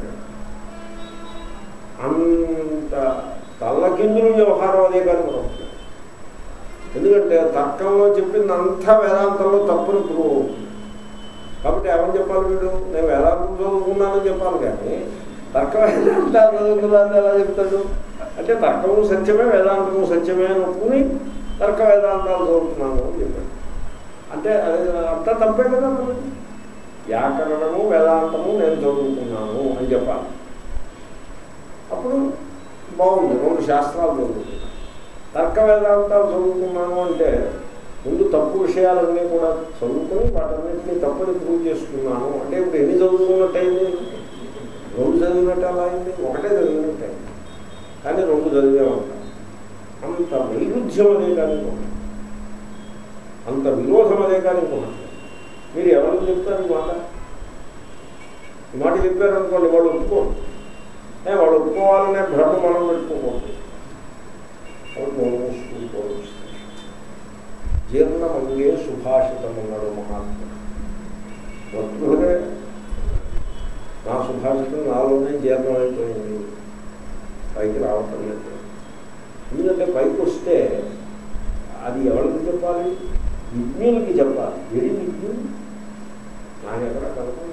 అంత తల్లకిందులు వ్యవహారం అదే కానీ మనం ఎందుకంటే తర్కంలో చెప్పింది అంతా వేదాంతంలో తప్పును ప్రూవ్ అవుతుంది కాబట్టి ఏమని చెప్పాలి వీడు నేను వేదాంతం చదువుకున్నానని చెప్పాలి కానీ తర్క వేదాంతాలు చదువుకున్నాను ఎలా చెప్తాడు అంటే తర్కము సత్యమే వేదాంతము సత్యమే అని ఒప్పుకుని తర్క వేదాంతాలు చదువుతున్నాను అని చెప్పాడు అంటే అది అంతా తప్పే కదా మరి వ్యాకరణము వేదాంతము నేను చదువుకున్నాను అని చెప్పాలి అప్పుడు బాగుంది రెండు శాస్త్రాలు చదువుకున్నాను తర్క వేదాంతాలు చదువుకున్నాను అంటే ముందు తప్పు విషయాలన్నీ కూడా చదువుకొని వాటన్నింటినీ తప్పని ప్రూవ్ చేసుకున్నాను అంటే ఇప్పుడు ఎన్ని చదువుకున్నట్టయింది రెండు చదివినట్టు అలా అయింది ఒకటే చదివినట్టు కానీ రెండు చదివే ఉంటాం అంత వైరుధ్యం అదే కానీ ఇంకొకటి అంత విరోధం అదే కానీ ఇంకొకటి మీరు ఎవరికి చెప్తారు ఈ మాట ఈ మాట చెప్పారనుకోండి వాళ్ళు ఒప్పుకోండి ఏ వాళ్ళు ఒప్పుకోవాలనే భ్రమ మనం పెట్టుకోకూడదు వాళ్ళు మూసుకుంటూ జీర్ణమంగే సుభాషితం ఉన్నాడు మహాత్ముడు భక్తుడే నా సుభాషితం నాలోనే జీర్ణమైపోయింది పైకి రావటం లేదు ఎందుకంటే పైకి వస్తే అది ఎవరికి చెప్పాలి విజ్ఞులకి చెప్పాలి వెరీ విజ్ఞులు నాకు ఎక్కడ కనపడలేదు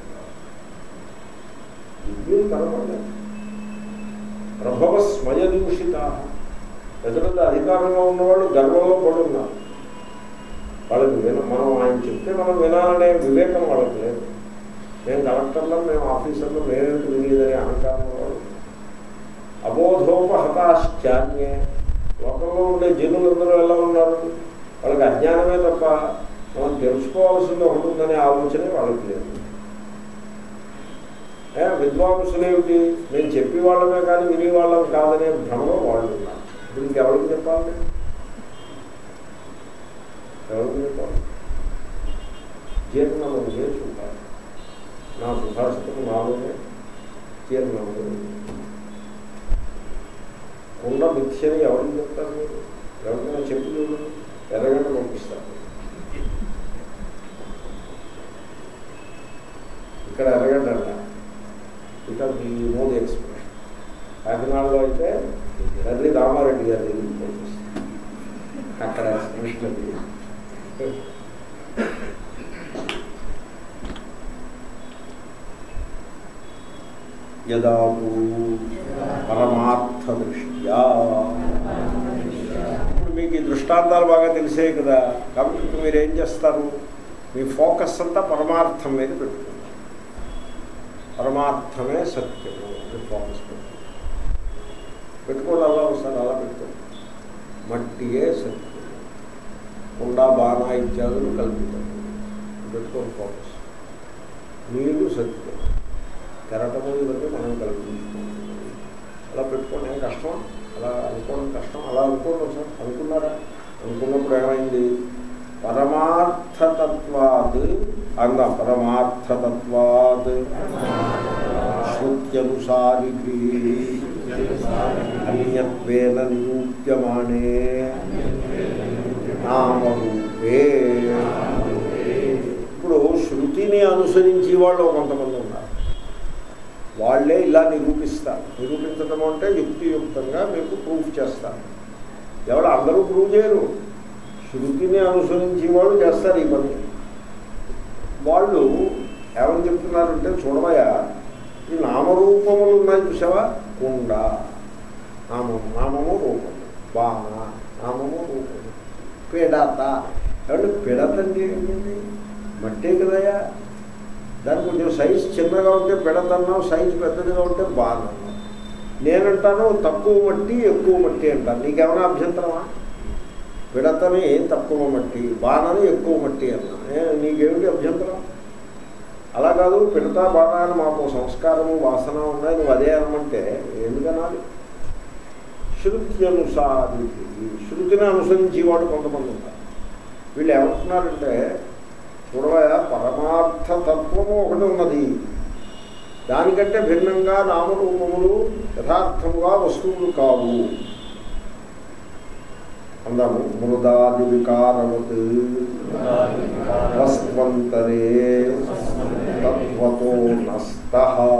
విజ్ఞులు కనపడలేదు ప్రభవ స్మయదూషిత పెద్ద పెద్ద అధికారంలో ఉన్నవాళ్ళు గర్వంలో పడి ఉన్నారు వాళ్ళకి విన మనం ఆయన చెప్తే మనం వినాలనే వివేకం వాళ్ళకి లేదు మేము కలెక్టర్లో మేము ఆఫీసర్లో మేమేంటి వినేదనే అహంకారం వాళ్ళు అబోధోపహతాశ్చాన్యే లోకంలో ఉండే జనులందరూ ఎలా ఉన్నారు వాళ్ళకి అజ్ఞానమే తప్ప మనం తెలుసుకోవాల్సింది ఒకటి ఉందనే ఆలోచనే వాళ్ళకి లేదు ఏ విద్వాంసులేమిటి నేను చెప్పి వాళ్ళమే కానీ విని వాళ్ళం కాదనే భ్రమలో వాళ్ళు ఉన్నారు ఇప్పుడు ఇంకెవరికి చెప్పాలి ఎవరికి చెప్పాలి జీర్ణము చేసుకుంటారు నా సుభాషితము నాలోనే జీర్ణము కుండ మిథ్యని ఎవరికి చెప్తారు మీరు ఎవరికైనా చెప్పి చూడండి ఎర్రగంట పంపిస్తారు ఇక్కడ ఎర్రగంట అంట బికాజ్ ఈ నో ది ఎక్స్ప్రెషన్ కాకినాడలో అయితే ఎర్రి రామారెడ్డి గారి దగ్గరికి పంపిస్తారు అక్కడ కృష్ణది యదాకు పరమార్థ దృష్ట్యా ఇప్పుడు మీకు ఈ దృష్టాంతాలు బాగా తెలిసే కదా కాబట్టి ఇప్పుడు మీరు ఏం చేస్తారు మీ ఫోకస్ అంతా పరమార్థం మీద పెట్టుకుంటారు పరమార్థమే సత్యము అని ఫోకస్ పెట్టుకుంటారు పెట్టుకోండి అలా వస్తారు అలా పెట్టుకోండి మట్టియే సత్యం కుండా బాణ ఇత్యాదులు కల్పితం పెట్టుకోండి ఫోకస్ నీరు సత్యం కెరటము ఇవన్నీ మనం కల్పించుకోండి అలా పెట్టుకోండి ఏం కష్టం అలా అనుకోవడం కష్టం అలా అనుకోండి సార్ అనుకున్నారా అనుకున్నప్పుడు ఏమైంది పరమార్థతత్వాద్ అంద పరమార్థతత్వాద్ శృత్యనుసారి అన్యత్వేన నిరూప్యమానే నామరూపే ఇప్పుడు శృతిని అనుసరించి వాళ్ళు కొంతమంది ఉన్నారు వాళ్ళే ఇలా నిరూపిస్తారు నిరూపించడం అంటే యుక్తియుక్తంగా మీకు ప్రూఫ్ చేస్తారు ఎవరు అందరూ ప్రూవ్ చేయరు శృతిని అనుసరించి వాళ్ళు చేస్తారు ఈ పని వాళ్ళు ఏమని చెప్తున్నారంటే చూడవయా ఈ నామరూపములు ఉన్నాయి చూసావా కుండ నామము నామము రూపము బాణ నామము రూపము పిడత ఏమంటే పిడత అంటే ఏంటండి మట్టే కదయా దానికి కొంచెం సైజు చిన్నగా ఉంటే పిడతన్నావు సైజు పెద్దదిగా ఉంటే బాణ నేనంటాను తక్కువ మట్టి ఎక్కువ మట్టి అంటాను నీకేమైనా అభ్యంతరమా పిడతని తక్కువ మట్టి బాణని ఎక్కువ మట్టి అన్నా ఏ, నీకేమిటి అభ్యంతరం అలా కాదు పిడత బాణ అని మాకు సంస్కారము వాసన ఉన్నాయి నువ్వు అదే అనమంటే ఎందుకనాలి శృతి అనుసారి శృతిని అనుసరించి వాడు కొంతమంది ఉంటారు వీళ్ళు ఏమంటున్నారంటే చూడవా పరమార్థ తత్వము ఒకటి ఉన్నది దానికంటే భిన్నంగా నామరూపములు యథార్థముగా వస్తువులు కావు అందాము మృదాది వికారవత్ వస్త్వంతరే తత్వతో నస్త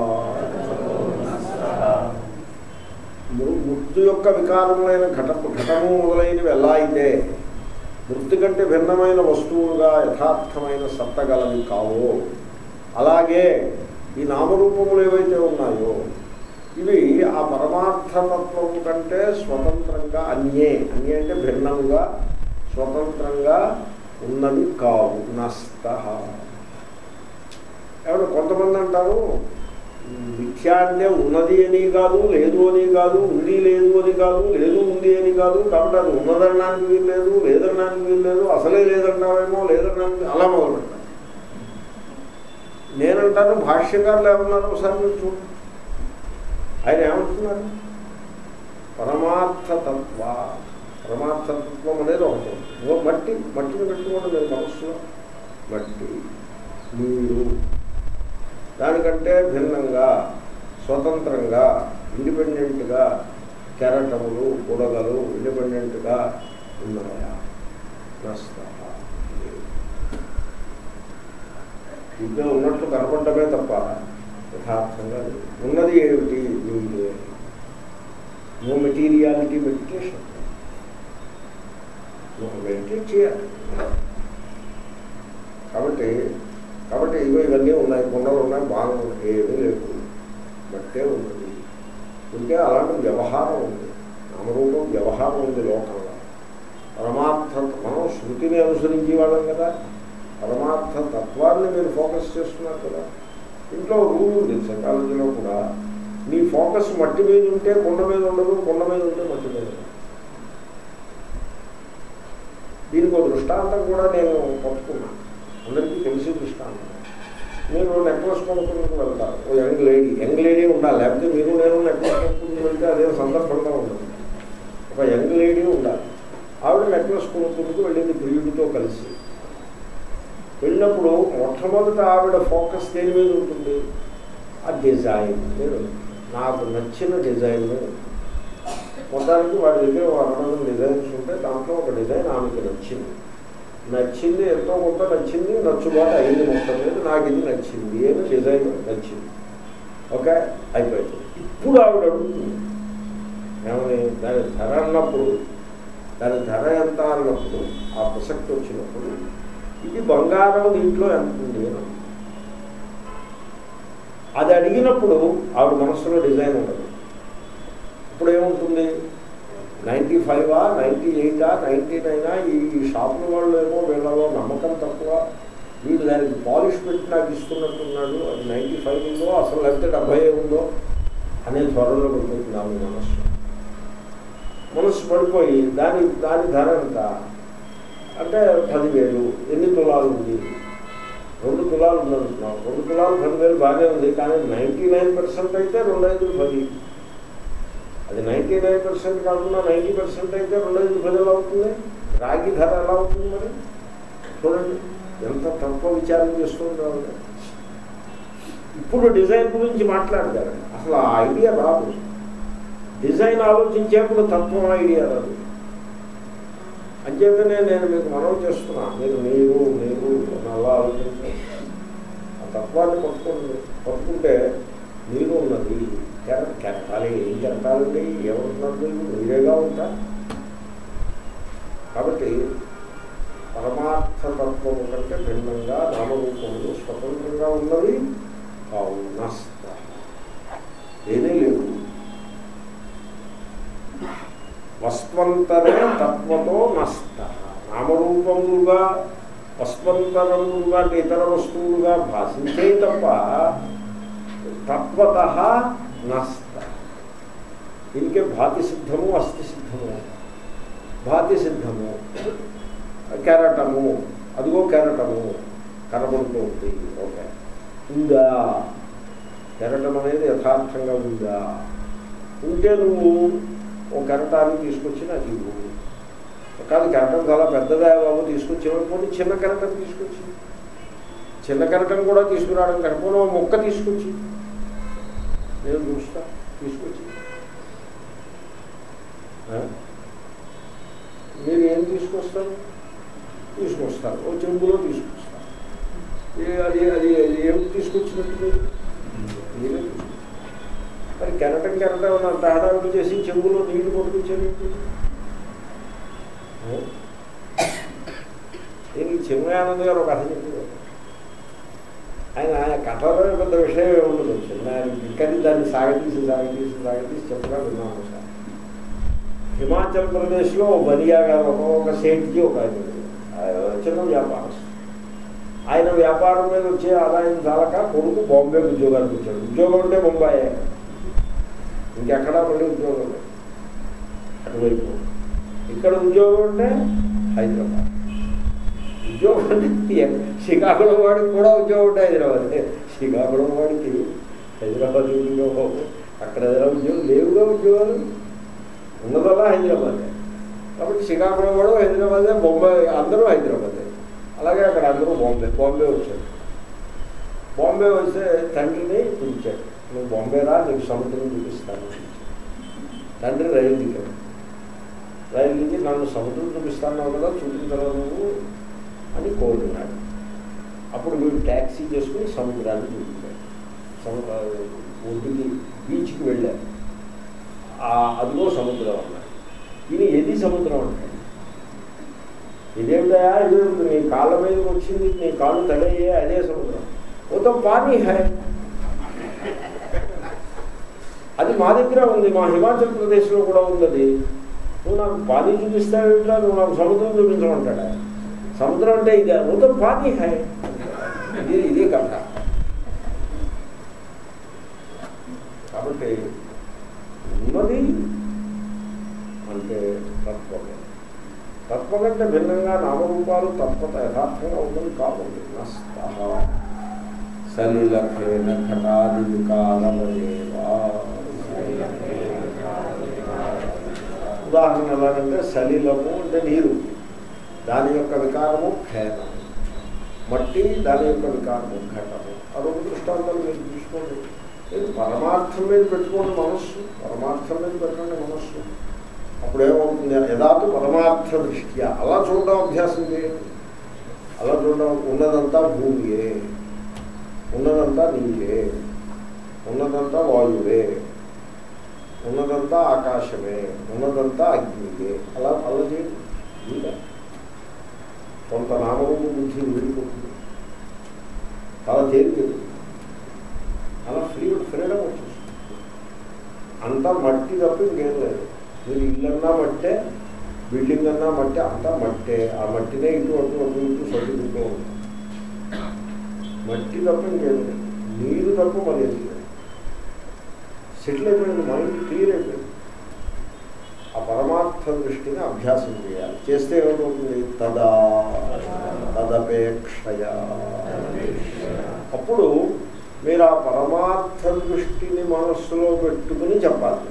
మృत्यు యొక్క వికారములైన ఘట ఘటము మొదలైనవి ఎలా అయితే మృతి కంటే భిన్నమైన వస్తువులుగా యథార్థమైన సత్తగలవి కావో అలాగే ఈ నామరూపములు ఏవైతే ఉన్నాయో ఇవి ఆ పరమార్థతత్వము కంటే స్వతంత్రంగా అన్యే అన్యే అంటే భిన్నంగా స్వతంత్రంగా ఉన్నవి కావు నస్త ఎవరు కొంతమంది అంటారు మిథ్య అంటే ఉన్నది అని కాదు లేదు అని కాదు ఉంది లేదు అని కాదు లేదు ఉంది అని కాదు కాబట్టి అది ఉన్నదనడానికి వీలు లేదు లేదనడానికి వీలు లేదు అసలే లేదన్నావేమో లేదనడానికి అలా మొదలు పెడతారు నేనంటాను భాష్యకారులు ఏమన్నారు ఒకసారి మీరు చూడండి ఆయన ఏమంటున్నారు పరమార్థతత్వ పరమార్థతత్వం అనేది ఒకటి ఓ మట్టి మట్టిని పెట్టుకోండి మీరు మనస్సులో మట్టి నీరు దానికంటే భిన్నంగా స్వతంత్రంగా ఇండిపెండెంట్గా కెరటములు బుడగలు ఇండిపెండెంట్గా ఉన్నాయా నష్ట ఇంట్లో ఉన్నట్లు కనపడమే తప్ప యథార్థంగా లేదు. ఉన్నది ఏమిటి నీవే నో మెటీరియాలిటీ మెడిటేషన్ మెడిటేట్ చేయాలి కాబట్టి కాబట్టి ఇగో ఇవన్నీ ఉన్నాయి కొండలు ఉన్నాయి బాగా ఉన్నాయి ఏమీ లేవు బట్టే ఉన్నది ఉంటే అలాంటి వ్యవహారం ఉంది నామరూపం వ్యవహారం ఉంది లోకంలో పరమార్థ మనం శృతిని అనుసరించి వాళ్ళం కదా పరమార్థ తత్వాన్ని మీరు ఫోకస్ చేస్తున్నారు కదా ఇంట్లో రూల్ ఉంది సైకాలజీలో కూడా నీ ఫోకస్ మట్టి మీద ఉంటే కొండ మీద ఉండదు కొండ మీద ఉంటే మట్టి మీద ఉండదు దీనికి ఒక దృష్టాంతం కూడా నేను పట్టుకున్నాను అందరికీ తెలిసి దృష్టాంతం మీరు నెక్లెస్ కొనుక్కుని వెళ్తారు ఓ యంగ్ లేడీ యంగ్ లేడీ ఉండాలి లేకపోతే మీరు నేను నెక్లెస్ కొనుక్కుని వెళ్తే అదే సందర్భంగా ఉండదు ఒక యంగ్ లేడీ ఉండాలి ఆవిడ నెక్లెస్ కొనుక్కుంటూ వెళ్ళింది ప్రియుడితో కలిసి వెళ్ళినప్పుడు మొట్టమొదట ఆవిడ ఫోకస్ దేని మీద ఉంటుంది ఆ డిజైన్ మీద ఉంటుంది. నాకు నచ్చిన డిజైన్ మీద ఉంటుంది. మొత్తానికి వాడి దగ్గర ఒక అరవై డిజైన్స్ ఉంటే దాంట్లో ఒక డిజైన్ ఆమెకి నచ్చింది నచ్చింది ఎంతో కొంత నచ్చింది నచ్చుబాటు అయింది మొత్తం మీద నాకు ఇది నచ్చింది అని డిజైన్ నచ్చింది ఓకే అయిపోయింది ఇప్పుడు ఆవిడ అడుగుతుంది ఏమని దాని ధర అన్నప్పుడు దాని ధర ఎంత అన్నప్పుడు ఆ ప్రసక్తి వచ్చినప్పుడు ఇది బంగారం దీంట్లో ఎంత ఉంది అని అడుగుతుంది. అది అడిగినప్పుడు ఆవిడ మనసులో డిజైన్ ఉండదు ఇప్పుడు ఏముంటుంది నైంటీ ఫైవా నైంటీ ఎయిటా నైంటీ నైనా ఈ షాపుల వాళ్ళు ఏమో వీళ్ళలో నమ్మకం తక్కువ వీళ్ళు దానికి పాలిష్ పెట్టి నాకు ఇస్తున్నట్టున్నాడు అది నైంటీ ఫైవ్ ఉందో అసలు లేకపోతే డెబ్బై ఉందో అనే త్వరలో పడిపోతుంది ఆమె మనస్సు మనస్సు పడిపోయి దాని దాని ధర ఎంత అంటే పదివేలు ఎన్ని తులాలు ఉంది రెండు తులాలు ఉందంటున్నాం రెండు తులాలు పదివేలు బాగానే ఉంది కానీ నైంటీ నైన్ పర్సెంట్ అయితే రెండు ఐదు పది అది నైంటీ నైన్ పర్సెంట్ కాకుండా నైంటీ పర్సెంట్ అయితే రెండు ఐదు పది ఎలా అవుతుంది రాగి ధర ఎలా అవుతుంది మరి చూడండి ఎంత తక్కువ విచారం చేస్తుంటారు ఇప్పుడు డిజైన్ గురించి మాట్లాడతారు అసలు ఆ ఐడియా రాదు డిజైన్ ఆలోచించేప్పుడు తత్వం ఐడియా రాదు అంచేతనే నేను మీకు మనవి చేస్తున్నా మీరు నీరు నీరు అని అలా ఆలోచించాలి ఆ తత్వాన్ని పట్టుకోండి పట్టుకుంటే నీరు ఉన్నది కెర కెరటాలి ఏం కెరటాలండి ఏమంటున్నారు మీరు మీరేగా ఉంటా కాబట్టి కంటే భిన్నంగా నామరూపములు స్వతంత్రంగా ఉన్నవి కావు నస్త ఏదే లేవు వస్వంతరే తత్వతో నస్త నామరూపములుగా వస్వంతరములుగా అంటే ఇతర వస్తువులుగా భాషించే తప్ప తత్వత నస్త దీనికే భాతి సిద్ధము అస్థి సిద్ధము భాతి సిద్ధము కెరటము అదిగో కెరటము కనబడుతుంది ఓకే ఉందా కెరటం అనేది యథార్థంగా ఉందా ఉంటే నువ్వు ఓ కెరటాన్ని తీసుకొచ్చి నాకు ఇవ్వు కాదు కెరటం చాలా పెద్దదా బాబు తీసుకొచ్చి ఇవ్వకపోతే చిన్న కెరటం తీసుకొచ్చి చిన్న కెరటం కూడా తీసుకురావడం కనుక ఓ మొక్క తీసుకొచ్చి నేను చూస్తా తీసుకొచ్చి ఆ? మీరు ఏం తీసుకొస్తారు తీసుకొస్తారు ఓ చెంబులో తీసుకొస్తారు ఏ అది అది అది ఏం తీసుకొచ్చినట్టు మీరు మీరే తీసుకొస్తారు. మరి కెరటం కెరటం అంత హడావిడి చేసి చెంబులో నీళ్లు పట్టుకొచ్చారు దీనికి చిన్మయానంద గారు ఒక కథ చెప్పారు ఆయన ఆయన కథలో పెద్ద విషయం ఏమి ఉండదు చిన్న ఇక్కడి దాన్ని సాగతీసి సాగతీసి సాగతీసి చెప్పగా విన్నాను సార్ హిమాచల్ ప్రదేశ్లో ఓ బనియా గారు ఒక ఒక సేట్కి ఒక ఆయన ఉండేది. ఆయన చిన్న వ్యాపారం ఆయన వ్యాపారం మీద వచ్చే ఆదాయం చాలక కొడుకు బాంబే ఉద్యోగానికి వచ్చాడు ఉద్యోగం అంటే బొంబాయే ఇంకెక్కడా మళ్ళీ ఉద్యోగం లేదు అటువైపు ఇక్కడ ఉద్యోగం అంటే హైదరాబాద్ ఉద్యోగం అంటే శ్రీకాకుళం వాడికి కూడా ఉద్యోగం ఉంటే హైదరాబాద్ శ్రీకాకుళం వాడికి హైదరాబాద్ ఉద్యోగం అక్కడ ఏదైనా ఉద్యోగం లేవుగా ఉద్యోగాలు ఉన్నదల్లా హైదరాబాదే కాబట్టి శ్రీకాకుళం వాడు హైదరాబాదే బొంబాయి అందరూ హైదరాబాదే అలాగే అక్కడ అందరూ బాంబే బాంబే వచ్చారు బాంబే వస్తే తండ్రిని పిలిచాడు నువ్వు బాంబే రా నీకు సముద్రం చూపిస్తాను తండ్రి రైలు దిగాడు రైలు దిగి నన్ను సముద్రం చూపిస్తాను కదా చూపించరా నువ్వు అని కోరుకున్నాడు అప్పుడు వీడు ట్యాక్సీ చేసుకుని సముద్రాన్ని చూపించాడు సముద్ర ఒడ్డుకి బీచ్కి వెళ్ళారు ఆ అదిగో సముద్రం అన్నాడు ఇది ఏది సముద్రం అంటే ఇదేమిటా ఇది నీ కాళ్ళ మీదకి వచ్చింది నీ కాళ్ళు తడయ్యే అదే సముద్రం మొత్తం పానీ హై అది మా దగ్గర ఉంది మా హిమాచల్ ప్రదేశ్లో కూడా ఉంది అది నువ్వు నాకు పానీ చూపిస్తావేంటా నువ్వు నాకు సముద్రం చూపించమంటాడా సముద్రం అంటే ఇది మొత్తం పానీ హై ఇది ఇదే కథ కాబట్టి ఉన్నది అంటే తత్వమే తత్వం కంటే భిన్నంగా నామరూపాలు తత్వత యథార్థంగా ఉన్నది కావాలి నస్త సలిలఖేన ఘటాది వికారమేవా ఉదాహరణ ఎలాగంటే సలిలము అంటే నీరు దాని యొక్క వికారము ఫేనము మట్టి దాని యొక్క వికారము ఘటము అదొక దృష్టాంతాలు మీరు చూసుకోండి లేదు పరమార్థం మీద పెట్టుకోండి మనస్సు పరమార్థం మీద పెట్టండి మనస్సు అప్పుడేమవుతుంది యథాతు పరమార్థ దృష్ట్యా అలా చూడడం అభ్యాసం చేయండి అలా చూడడం ఉన్నదంతా భూమియే ఉన్నదంతా నీవే ఉన్నదంతా వాయువే ఉన్నదంతా ఆకాశమే ఉన్నదంతా అగ్నియే అలా అలా చేయండి ఇంకా కొంత నామరూప బుద్ధి విడిపోతుంది చాలా తేలికది అలా ఫ్రీ ఫ్రీడమ్ వచ్చేస్తుంది అంతా మట్టి తప్ప ఇంకేం లేదు మీరు ఇల్లన్నా మట్టే బిల్డింగ్ అన్నా మట్టే అంతా మట్టే ఆ మట్టినే ఇటు అటు అటు ఇటు సర్దుకుంటూ ఉంటుంది మట్టి తప్ప ఇంకేం లేదు నీరు తప్ప మరి ఏది లేదు సెటిల్ అయిపోయింది మైండ్ క్లియర్ అయిపోయింది ఆ పరమార్థ దృష్టిని అభ్యాసం చేయాలి చేస్తే ఏమవుతుంది తదా తదపేక్షయ అప్పుడు మీరు ఆ పరమార్థ దృష్టిని మనస్సులో పెట్టుకుని చెప్పాలి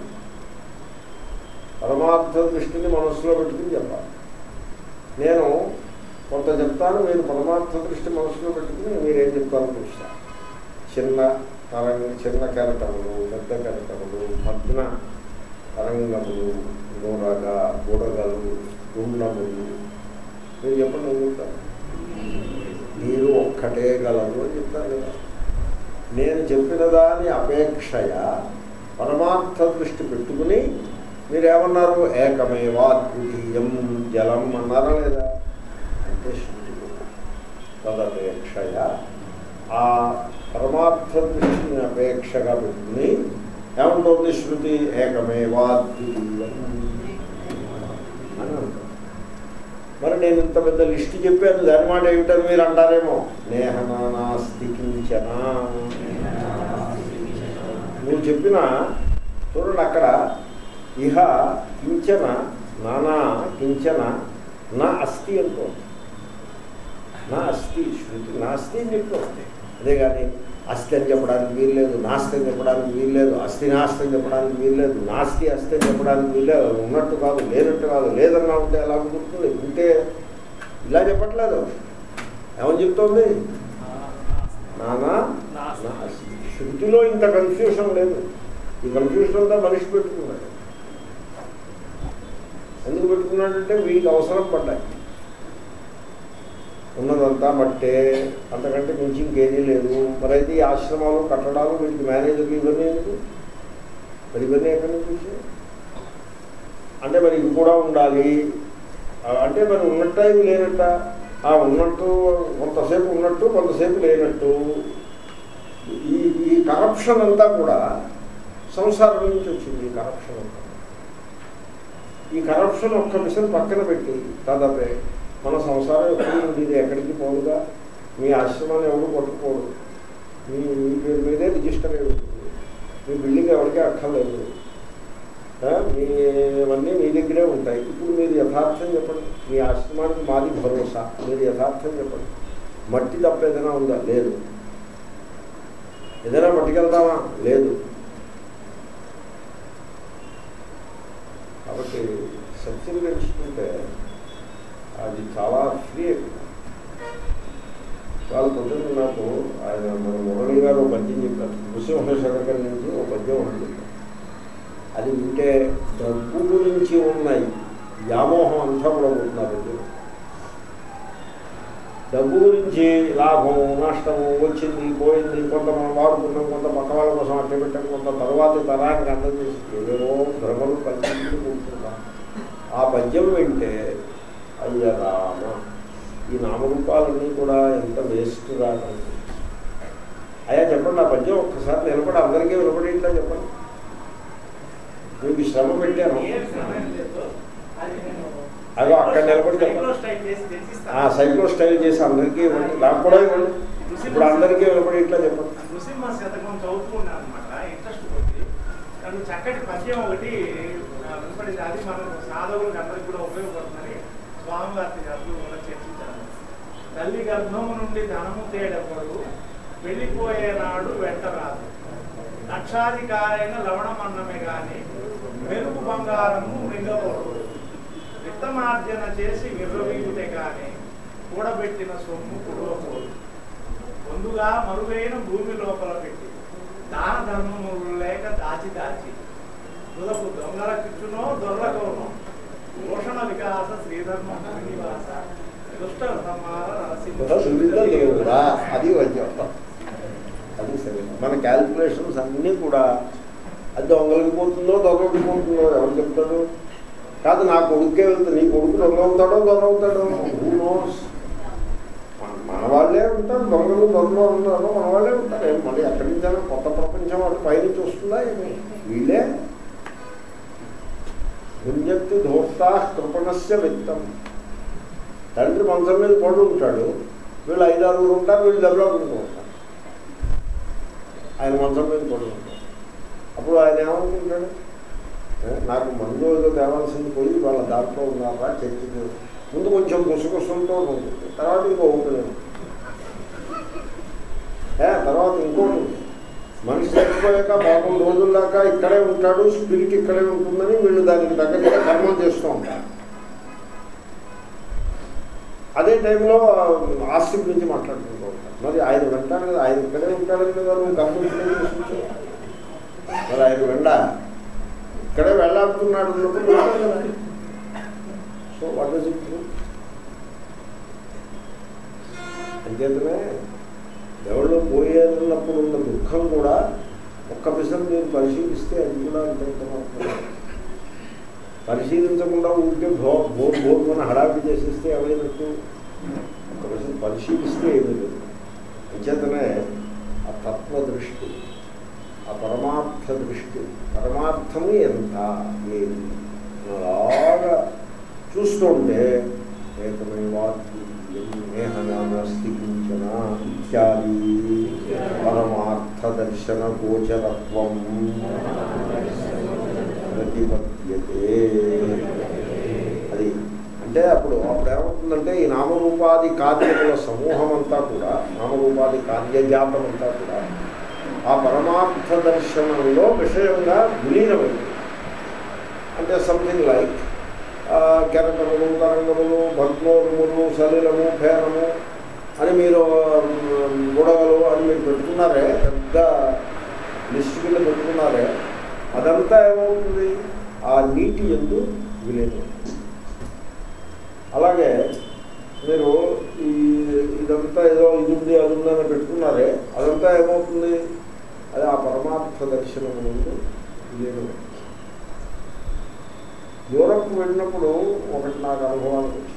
పరమార్థ దృష్టిని మనస్సులో పెట్టుకుని చెప్పాలి నేను కొంత చెప్తాను మీరు పరమార్థ దృష్టి మనస్సులో పెట్టుకుని మీరేం చెప్తారో చూస్తాను చిన్న తరంగ చిన్న కెరటములు పెద్ద కెరటములు పద్మ తరంగములు నూరగ బుడగలు గుండములు మీరు చెప్పండి నేను చెప్తాను నీరు ఒక్కటే గలదు అని చెప్తాను కదా నేను చెప్పిన దాని అపేక్షయ పరమార్థ దృష్టి పెట్టుకుని మీరేమన్నారు ఏకమేవా ద్వితీయం జలం అన్నారా లేదా అంటే శృతి తదపేక్షయ ఆ పరమార్థ దృష్టిని అపేక్షగా పెట్టుకుని ఏమంటుంది శృతి ఏకమేవాద్వితీయం అని అంటుంది మరి నేను ఇంత పెద్ద లిస్ట్ చెప్పాను దాని మాట ఏమిటని మీరు అంటారేమో నేహనానాస్తి కించన నువ్వు చెప్పిన చూడండి అక్కడ ఇహ కించన నానా కించన నా అస్థి అంటోంది నా అస్థి శృతి నాస్తి అని చెప్తుంది అదే కానీ అస్థి అని చెప్పడానికి వీల్లేదు నాస్తి అని చెప్పడానికి వీల్లేదు అస్థి నాస్తి అని చెప్పడానికి వీల్లేదు నాస్తి అస్థి అని చెప్పడానికి వీల్లేదు ఉన్నట్టు కాదు లేనట్టు కాదు లేదన్నా ఉంటే ఎలా కుదురుతుంది ఉంటే ఇలా చెప్పట్లేదు ఏమని చెప్తోంది నానా నా అస్థి శృతిలో ఇంత కన్ఫ్యూషన్ లేదు ఈ కన్ఫ్యూషన్ అంతా మనిషి పెట్టుకున్నాడు ఎందుకు పెట్టుకున్నాడంటే వీడికి అవసరం పడ్డాయి ఉన్నదంతా మట్టే అంతకంటే మించి ఇంకేదీ లేదు మరి అయితే ఈ ఆశ్రమాలు కట్టడాలు వీటికి మేనేజర్లు ఇవన్నీ ఎందుకు మరి ఇవన్నీ ఎక్కడి నుంచి వచ్చాయి? అంటే మరి ఇవి కూడా ఉండాలి ఆ, అంటే మరి ఉన్నట్ట ఇవి లేనట్ట ఆ ఉన్నట్టు కొంతసేపు ఉన్నట్టు కొంతసేపు లేనట్టు ఈ ఈ కరప్షన్ అంతా కూడా సంసారం నుంచి వచ్చింది ఈ కరప్షన్ అంతా ఈ కరప్షన్ ఒక్క విషయం పక్కన పెట్టి దాదాపే మన సంసారం ఎప్పుడు ఉండేది ఎక్కడికి పోదుగా మీ ఆశ్రమాన్ని ఎవరు పట్టుకోడు మీ మీ పేరు మీదే రిజిస్టర్ అయి ఉంటుంది మీ బిల్డింగ్ ఎవరికీ అక్కర్లేదు ఆ, మీ ఇవన్నీ మీ దగ్గరే ఉంటాయి ఇప్పుడు మీరు యథార్థం చెప్పండి మీ ఆశ్రమానికి మాది భరోసా మీరు యథార్థం చెప్పండి మట్టి తప్ప ఏదైనా ఉందా లేదు ఏదైనా పట్టుకెళ్తామా లేదు కాబట్టి సత్యం తెలుసుకుంటే అది చాలా ఫ్రీ వాళ్ళ పొద్దున్న నాకు ఆయన మన మురళి గారు ఒక పద్యం చెప్పారు నృసింహ శతకం నుంచి ఒక పద్యం ఒకటి చెప్పారు అది వింటే డబ్బు గురించి ఉన్నాయి వ్యామోహం అంతా కూడా ఉంటున్నారు డబ్బు గురించి లాభము నష్టము వచ్చింది పోయింది కొంత మనం వాడుకున్నాం కొంత పక్క వాళ్ళ కోసం అట్టే పెట్టాం కొంత తర్వాత తరానికి అందజేసి ఏవేవో భ్రమలు పద్యం కూర్చుంటాం ఆ పద్యం వింటే అయ్య రామ ఈ నామరూపాలన్నీ కూడా ఎంత వేస్ట్ రాకండి అయ్యా చెప్పండి ఆ పద్యం ఒక్కసారి నిలబడి అందరికీ వినపడేట్లా చెప్పండి మీకు శ్రమ పెట్టాను అదో అక్కడ నిలబడి చెప్పండి ఆ సైక్లో స్టైల్ చేసి అందరికీ ఇవ్వండి నాకు కూడా ఇవ్వండి ఇప్పుడు అందరికీ వినపడేట్లా చెప్పండి నృసింహ శతకం చదువుతూ ఉన్నాను అనమాట ఇంట్రెస్ట్ కొద్ది నాకు చక్కటి పద్యం ఒకటి ఆ, వినపడింది అది మనం సాధకులకు అందరికి కూడా ఉపయోగపడుతుందని స్వామివారి గారు కూడా చర్చించారు తల్లి గర్భము నుండి ధనము తేడెవడు వెళ్ళిపోయే నాడు వెంట రాదు లక్షాధికారైన లవణమన్నమే గాని మెరుగు బంగారము మిగలకూడదు విత్తమార్జన చేసి విర్రవీగుతే గాని కూడబెట్టిన సొమ్ము కుడవకూడదు ముందుగా మరుగైన భూమి లోపల పెట్టి దాన ధర్మములు లేక దాచి దాచి తుదకు దొంగలకిచ్చునో దొరలకోనో పోషణ వికాస శ్రీధర్మ శ్రీనివాస దుష్ట సంహార కూడా సువిధ లేవురా అది వద్యం అది సరే మన క్యాల్కులేషన్స్ అన్నీ కూడా అది దొంగలకి పోతుందో దొంగలకి పోతుందో ఎవరు చెప్తాడు కాదు నా కొడుకే వెళ్తా నీ కొడుకు దొంగ అవుతాడో దొంగ అవుతాడో Who knows? మన మన వాళ్ళే ఉంటారు దొంగలు దొంగలు ఉంటారు మన వాళ్ళే ఉంటారు ఏం మళ్ళీ ఎక్కడి నుంచైనా కొత్త ప్రపంచం వాళ్ళు పైనుంచి వస్తుందా ఏమి వీళ్ళే పుణ్యక్తి ధోక్తా కృపణస్య విత్తం తండ్రి మంచం మీద పడు ఉంటాడు వీళ్ళు ఐదారుగురు ఉంటారు వీళ్ళు డెవలప్మెంట్ ఉంటారు ఆయన మంచం మీద పడు ఉంటాడు అప్పుడు ఆయన ఏమనుకుంటాడు ఏ, నాకు మందు ఏదో తేవాల్సింది పోయి వాళ్ళ దాంట్లో ఉన్నారా చర్చకు ముందు కొంచెం గుసగుసంతో ఉంటుంది తర్వాత ఇంకో ఉంటుంది ఏ తర్వాత ఇంకోటి ఉంది. మనిషి చచ్చిపోయాక పదకొండు రోజుల దాకా ఇక్కడే ఉంటాడు స్పిరిట్ ఇక్కడే ఉంటుందని వీళ్ళు దానికి తగ్గట్టుగా కర్మం చేస్తూ ఉంటారు అదే టైంలో ఆస్తి గురించి మాట్లాడుకుంటూ ఉంటారు మరి ఆయన వింటాడు కదా ఆయన ఇక్కడే ఉంటాడు కదా నువ్వు కర్మ ఇక్కడే చేసుకుంటావు. మరి ఆయన వెండ ఇక్కడే వెళ్ళాడుతున్నాడు అన్నప్పుడు వింటాడు కదా. సో వాట్ డస్ ఇట్ అంచేతనే ఎవరిలో పోయేటప్పుడు ఉన్న దుఃఖం కూడా ఒక్క విషయం మీరు పరిశీలిస్తే అది కూడా అంతమవుతుంది పరిశీలించకుండా ఉంటే భో బోర్ బోర్ మన హడావిడి చేసేస్తే ఎవరైనట్టు ఒక విషయం పరిశీలిస్తే ఏమీ లేదు అంచేతనే ఆ తత్వ దృష్టి ఆ పరమార్థ దృష్టి పరమార్థము ఎంత ఏది అలాగా చూస్తుంటే ఏకమేవాస్తికించన ఇత్యాది పరమార్థ దర్శన గోచరత్వం ప్రతిపద్యతే అది అంటే అప్పుడు అప్పుడు ఏమవుతుందంటే ఈ నామరూపాది కార్యముల సమూహం అంతా కూడా నామరూపాది కార్యజాతం అంతా కూడా ఆ పరమార్థ దర్శనంలో విషయంగా విలీనమైంది అంటే సంథింగ్ లైక్ కెరటములు తరంగములు భగ్నోరములు సలిలము ఫేనము అని మీరు బుడగలు అని మీరు పెట్టుకున్నారే పెద్ద లిస్ట్ కింద పెట్టుకున్నారే అదంతా ఏమవుతుంది ఆ నీటి ఎందు విలీనం అలాగే మీరు ఈ ఇదంతా ఏదో ఇది ఉంది అది ఉందని పెట్టుకున్నారే అదంతా ఏమవుతుంది అది ఆ పరమార్థ దర్శనం ముందు విలీనం యూరప్ వెళ్ళినప్పుడు ఒకటి నాకు అనుభవానికి వచ్చింది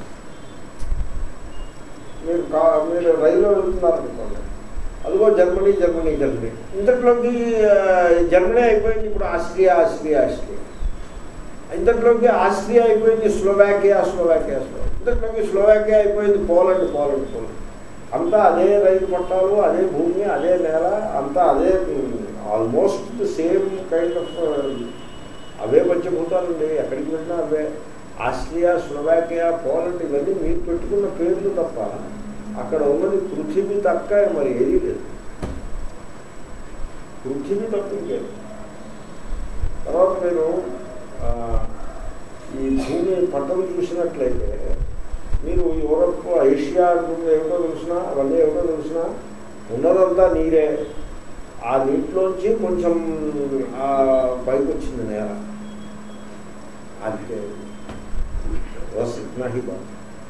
మీరు కా మీరు రైల్లో వెళ్తున్నారు అనుకోండి అదిగో జర్మనీ జర్మనీ జర్మనీ ఇంతట్లోకి ఆ, జర్మనీ అయిపోయింది ఇప్పుడు ఆస్ట్రియా ఆస్ట్రియా ఆస్ట్రియా ఇంతట్లోకి ఆస్ట్రియా అయిపోయింది స్లోవాకియా స్లోవాకియా స్లో ఇంతట్లోకి స్లోవాకియా అయిపోయింది పోలండ్ పోలండ్ పోలండ్ అంతా అదే రైలు పట్టాలు అదే భూమి అదే నేల అంతా అదే almost the same kind of అవే పంచభూతాలండి ఎక్కడికి వెళ్ళినా అవే ఆస్ట్రియా స్లోవాకియా పోలండ్ ఇవన్నీ మీరు పెట్టుకున్న పేర్లు తప్ప అక్కడ ఉన్నది పృథివీ తక్క మరి ఏదీ లేదు పృథివీ తప్ప ఇంకేది తర్వాత నేను ఆ, ఈ భూమి పట్టలు చూసినట్లయితే మీరు యూరప్ ఏషియా అంటుంది ఏమిటో తెలిసినా అవన్నీ ఏమిటో తెలిసినా ఉన్నదంతా నీరే ఆ నీటిలోంచి కొంచెం ఆ పైకి వచ్చింది నేల అది బస్ ఇట్నా హీ బాగా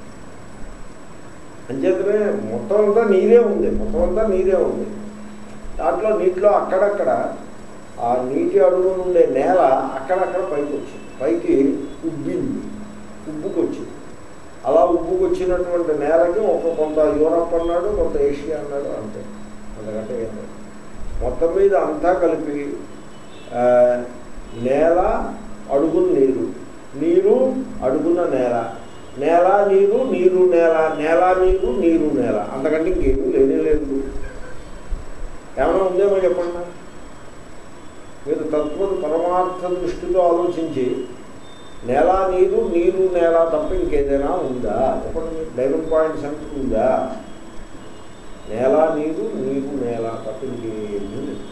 అంచేతనే మొత్తం అంతా నీరే ఉంది మొత్తం అంతా నీరే ఉంది దాంట్లో నీటిలో అక్కడక్కడ ఆ నీటి అడుగు ఉండే నేల అక్కడక్కడ పైకి వచ్చింది పైకి ఉబ్బింది ఉబ్బుకు వచ్చింది అలా ఉబ్బుకు వచ్చినటువంటి నేలకి ఒక కొంత యూరప్ అన్నాడు కొంత ఏషియా అన్నాడు అంతే అంతకంటే ఏం లేదు మొత్తం మీద అంతా కలిపి ఆ, నేల అడుగున నీరు నీరు అడుగున నేల నేల నీరు నీరు నేల నేల నీరు నీరు నేల అంతకంటే ఇంకేమీ లేనే లేదు ఏమైనా ఉందేమో చెప్పండి నాకు. మీరు తత్వ పరమార్థ దృష్టితో ఆలోచించి నేల నీరు నీరు నేల తప్ప ఇంకేదైనా ఉందా చెప్పండి డైమండ్ పాయింట్స్ అంటే ఉందా నేల నీరు నీరు నేల తప్ప ఇంకేమీ లేదు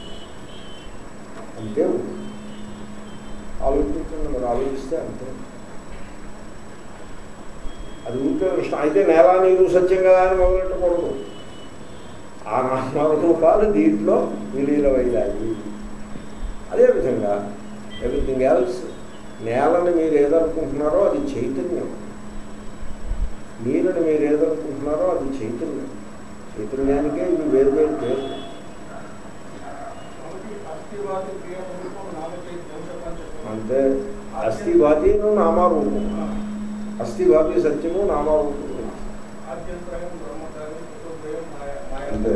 అంతే ఉంది ఆలోచించండి మరి ఆలోచిస్తే అంతే అది ఊరికే కృష్ణ అయితే నేల నీరు సత్యం కదా అని మొదలెట్టకూడదు ఆ నాలుగు రూపాయలు దీంట్లో విలీనమయ్యాయి అదేవిధంగా ఎవ్రీథింగ్ ఎల్స్ నేలని మీరు ఏదనుకుంటున్నారో అది చైతన్యం నీరుని మీరు ఏదనుకుంటున్నారో అది చైతన్యం చైతన్యానికే ఇవి వేరు వేరు పేరు అంటే అస్థి భాతీను నామారూపం అస్థి భాతి సత్యము నామారూపం అంతే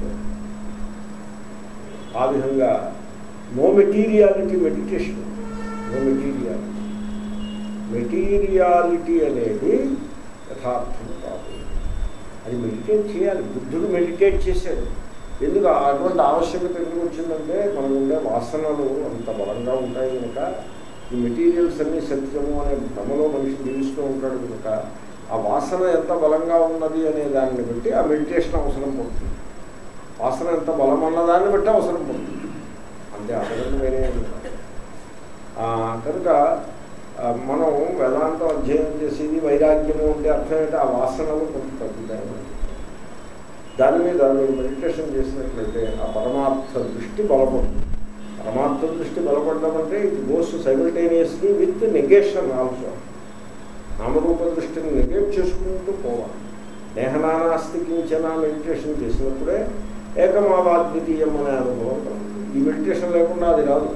ఆ విధంగా no materiality meditation no materiality materiality అనేది యథార్థం కాదు అది మెడిటేట్ చేయాలి బుద్ధుడు మెడిటేట్ చేశాడు ఎందుకు అటువంటి ఆవశ్యకత ఎందుకు వచ్చిందంటే మనకు ఉండే వాసనలు అంత బలంగా ఉంటాయి కనుక ఈ మెటీరియల్స్ అన్ని సత్యము అనే భ్రమలో మనిషి జీవిస్తూ ఉంటాడు కనుక ఆ వాసన ఎంత బలంగా ఉన్నది అనే దాన్ని బట్టి ఆ మెడిటేషన్ అవసరం పడుతుంది వాసన ఎంత బలం అన్న దాన్ని బట్టి అవసరం పడుతుంది అంతే అదనంగా వేరే ఏమీ కాదు. ఆ, కనుక ఆ, మనం వేదాంతం అధ్యయనం చేసేది వైరాగ్యము అంటే అర్థం ఏంటి ఆ వాసనలు కొంత తగ్గుతాయి దాని మీద మీరు మెడిటేషన్ చేసినట్లయితే ఆ పరమార్థ దృష్టి బలపడుతుంది పరమార్థ దృష్టి బలపడడం అంటే it goes simultaneously with negation also నామరూప దృష్టిని నెగేట్ చేసుకుంటూ పోవాలి నేహనానాస్తి కించన మెడిటేషన్ చేసినప్పుడే ఏకమావాద్వితీయం అనే అనుభవం కలుగుతుంది. ఈ మెడిటేషన్ లేకుండా అది రాదు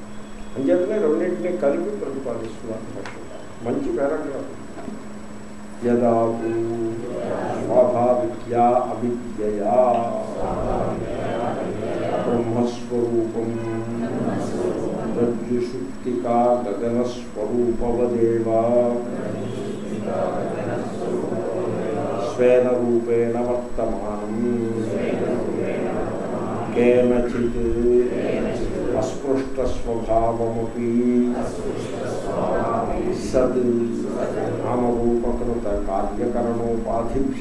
అంచేతనే రెండింటినీ కలిపి ప్రతిపాదిస్తున్నారు భాష్యకారులు. మంచి పేరాగ్రాఫ్ యదాతు స్వాభావిక్యా అవిద్యయా బ్రహ్మస్వరూపం రజ్జుశుక్తికా గగనస్వరూపవదేవా స్వేన రూపేణ వర్తమానం కేనచిత్ అస్పృష్టస్వభావమపి సద్ నామరూపకృత కార్యకరణోపాధిభ్య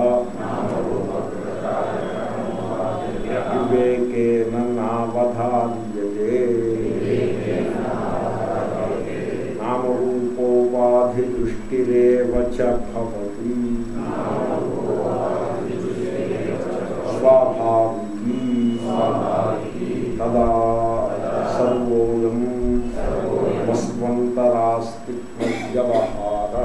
వివేకేన నావధార్యతే నామరూపోపాధిదృష్టిరేవ చ భవతి స్వాభావికీ తదా సర్వోయం వస్వంతరాస్తి వ్యవహార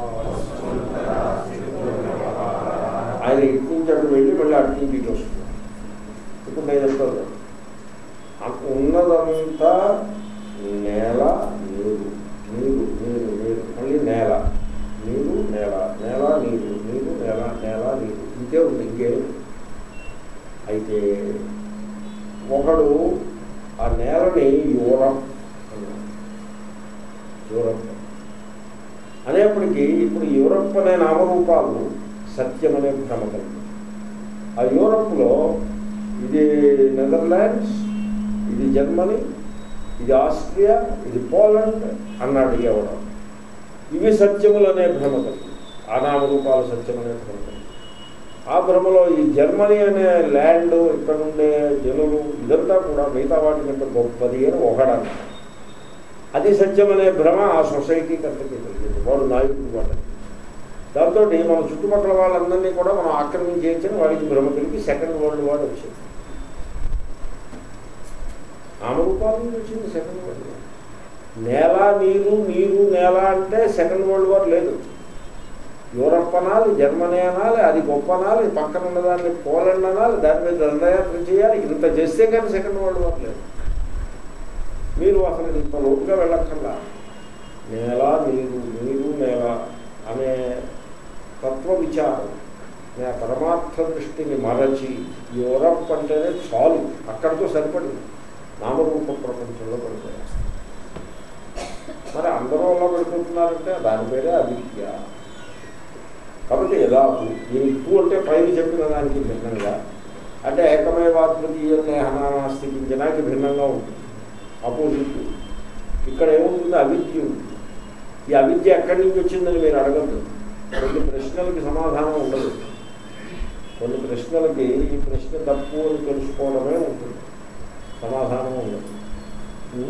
ఆయన ఇటు నుంచి అటు వెళ్ళి మళ్ళీ అటు నుంచి ఇటు వస్తుంది ఇప్పుడు నేను చెప్తాను అక్కడ ఉన్నదంతా నేల నీరు నీరు నీరు నీరు మళ్ళీ నేల నీరు నేల నేల నీరు నీరు నేల నేల నీరు ఇంకే ఉంది ఇంకే అయితే ఒకడు ఆ నేలని యూరప్ అన్నాడు యూరప్ అనేప్పటికీ ఇప్పుడు యూరప్ అనే నామరూపాలు సత్యం అనే భ్రమ కలిగి ఆ యూరప్లో ఇది నెదర్లాండ్స్ ఇది జర్మనీ ఇది ఆస్ట్రియా ఇది పోలాండ్ అన్నాడు ఎవడం ఇవి సత్యములనే భ్రమ కలిగి ఆ నామరూపాలు సత్యమనే భ్రమ కలిగి ఆ భ్రమలో ఈ జర్మనీ అనే ల్యాండ్ ఇక్కడ ఉండే జనులు ఇదంతా కూడా మిగతా వాటి కంటే గొప్పది అని ఒకడన్న అది సత్యమనే భ్రమ ఆ సొసైటీకి అంతకీ కలిగింది వాడు నాయకుడు వాడు దాంతో మన చుట్టుపక్కల వాళ్ళందరినీ కూడా మనం ఆక్రమించేయచ్చని వాడికి భ్రమ కలిగి సెకండ్ వరల్డ్ వార్ వచ్చింది నామరూపాల నుంచి వచ్చింది సెకండ్ వరల్డ్ వార్ నేల నీరు నీరు నేల అంటే సెకండ్ వరల్డ్ వార్ లేదు యూరప్ అనాలి జర్మనీ అనాలి అది గొప్ప అనాలి పక్కన ఉన్నదాన్ని పోలండ్ అనాలి దాని మీద దండయాత్ర చేయాలి ఇంత చేస్తే కానీ సెకండ్ వరల్డ్ వార్ లేదు మీరు అసలు ఇంత లోతుగా వెళ్ళక్కర్లా నేల నీరు నీరు నేల అనే తత్వ విచారం నే పరమార్థ దృష్టిని మరచి యూరప్ అంటేనే చాలు అక్కడితో సరిపడింది నామరూప ప్రపంచంలో పడిపోయారు మరి అందరూ అలా పడిపోతున్నారంటే దాని పేరే అవిద్య కాబట్టి ఎలాగు నేను ఇప్పుడు అంటే పైన చెప్పిన దానికి భిన్నంగా అంటే ఏకమేవాద్వితీయ నేహనాస్తికించడానికి భిన్నంగా ఉంటుంది అపోజిట్ ఇక్కడ ఏముంటుంది అవిద్య ఉంటుంది ఈ అవిద్య ఎక్కడి నుంచి వచ్చిందని మీరు అడగద్దు కొన్ని ప్రశ్నలకి సమాధానం ఉండదు కొన్ని ప్రశ్నలకి ఈ ప్రశ్న తప్పు అని తెలుసుకోవడమే ఉంటుంది సమాధానం ఉండదు ఉం?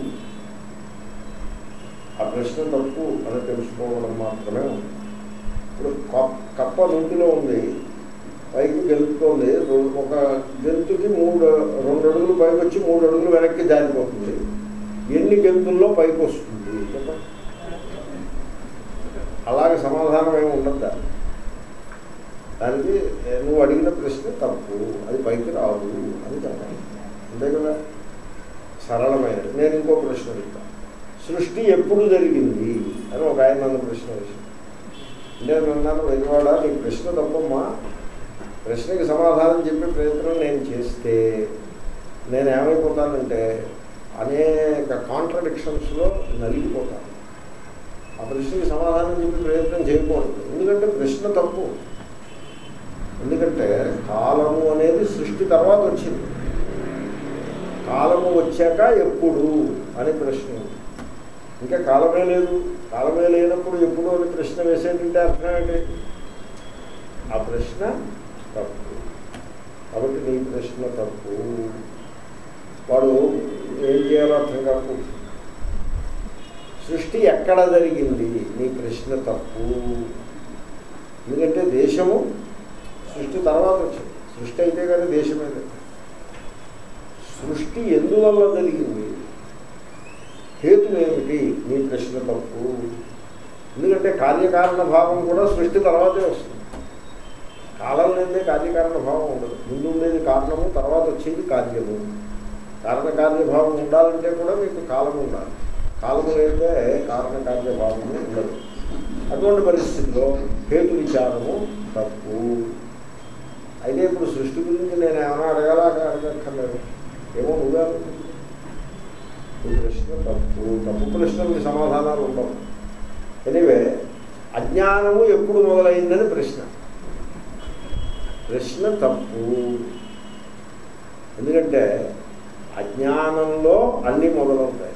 ఆ ప్రశ్న తప్పు అని తెలుసుకోవడం మాత్రమే ఉంది ఇప్పుడు కప్- కప్ప నూతిలో ఉంది పైకి గెలుపుతోంది రో- ఒక గెంతుకి మూడు రెండు అడుగులు పైకి వచ్చి మూడు అడుగులు వెనక్కి జారిపోతుంది ఎన్ని గెంతుల్లో పైకి వస్తుంది చెప్పండి అలాగే సమాధానం ఏమి ఉండదు దానికి. దానికి ఏ, నువ్వు అడిగిన ప్రశ్న తప్పు అది పైకి రాదు అని చెప్పాలి అంతే కదా సరళమైనది నేను ఇంకో ప్రశ్న అడుగుతాను సృష్టి ఎప్పుడు జరిగింది అని ఒక ఆయన నన్ను ప్రశ్న వేశాడు నేను అన్నాను వెలివాడ నీ ప్రశ్న తప్పమ్మా ప్రశ్నకి సమాధానం చెప్పే ప్రయత్నం నేను చేస్తే నేను ఏమైపోతానంటే అనేక కాంట్రడిక్షన్స్లో నలిగిపోతాను ఆ ప్రశ్నకి సమాధానం చెప్పే ప్రయత్నం చేయకూడదు ఎందుకంటే ప్రశ్న తప్పు ఎందుకంటే కాలము అనేది సృష్టి తర్వాత వచ్చింది కాలము వచ్చాక ఎప్పుడు అని ప్రశ్న ఉంది. ఇంకా కాలమే లేదు కాలమే లేనప్పుడు ఎప్పుడు అని ప్రశ్న వేసేటంటే అర్థం ఏంటి ఆ ప్రశ్న తప్పు కాబట్టి నీ ప్రశ్న తప్పు వాడు ఏం చేయాలో అర్థం కాకపోతుంది సృష్టి ఎక్కడ జరిగింది నీ ప్రశ్న తప్పు ఎందుకంటే దేశము సృష్టి తర్వాత వచ్చింది సృష్టి అయితే కానీ దేశమే లేదు సృష్టి ఎందువల్ల జరిగింది హేతు ఏమిటి నీ ప్రశ్న తప్పు ఎందుకంటే కార్యకారణ భావం కూడా సృష్టి తర్వాతే వస్తుంది కాలం లేదే కార్యకారణ భావం ఉండదు ముందు ఉండేది కారణము తర్వాత వచ్చేది కార్యము కారణకార్యభావం ఉండాలంటే కూడా మీకు కాలం ఉండాలి కాలము లేదే కారణకార్యభావము ఉండదు అటువంటి పరిస్థితిలో హేతు విచారము తప్పు అయితే ఇప్పుడు సృష్టి గురించి నేను ఏమైనా అడగాలా అడగక్కర్లేదు ఏమో నువ్వే అనుకుంటున్నావు. ఈ ప్రశ్న తప్పు తప్పు ప్రశ్నలకి సమాధానాలు ఉండవు ఎనివే అజ్ఞానము ఎప్పుడు మొదలైందని ప్రశ్న ప్రశ్న తప్పు ఎందుకంటే అజ్ఞానంలో అన్నీ మొదలవుతాయి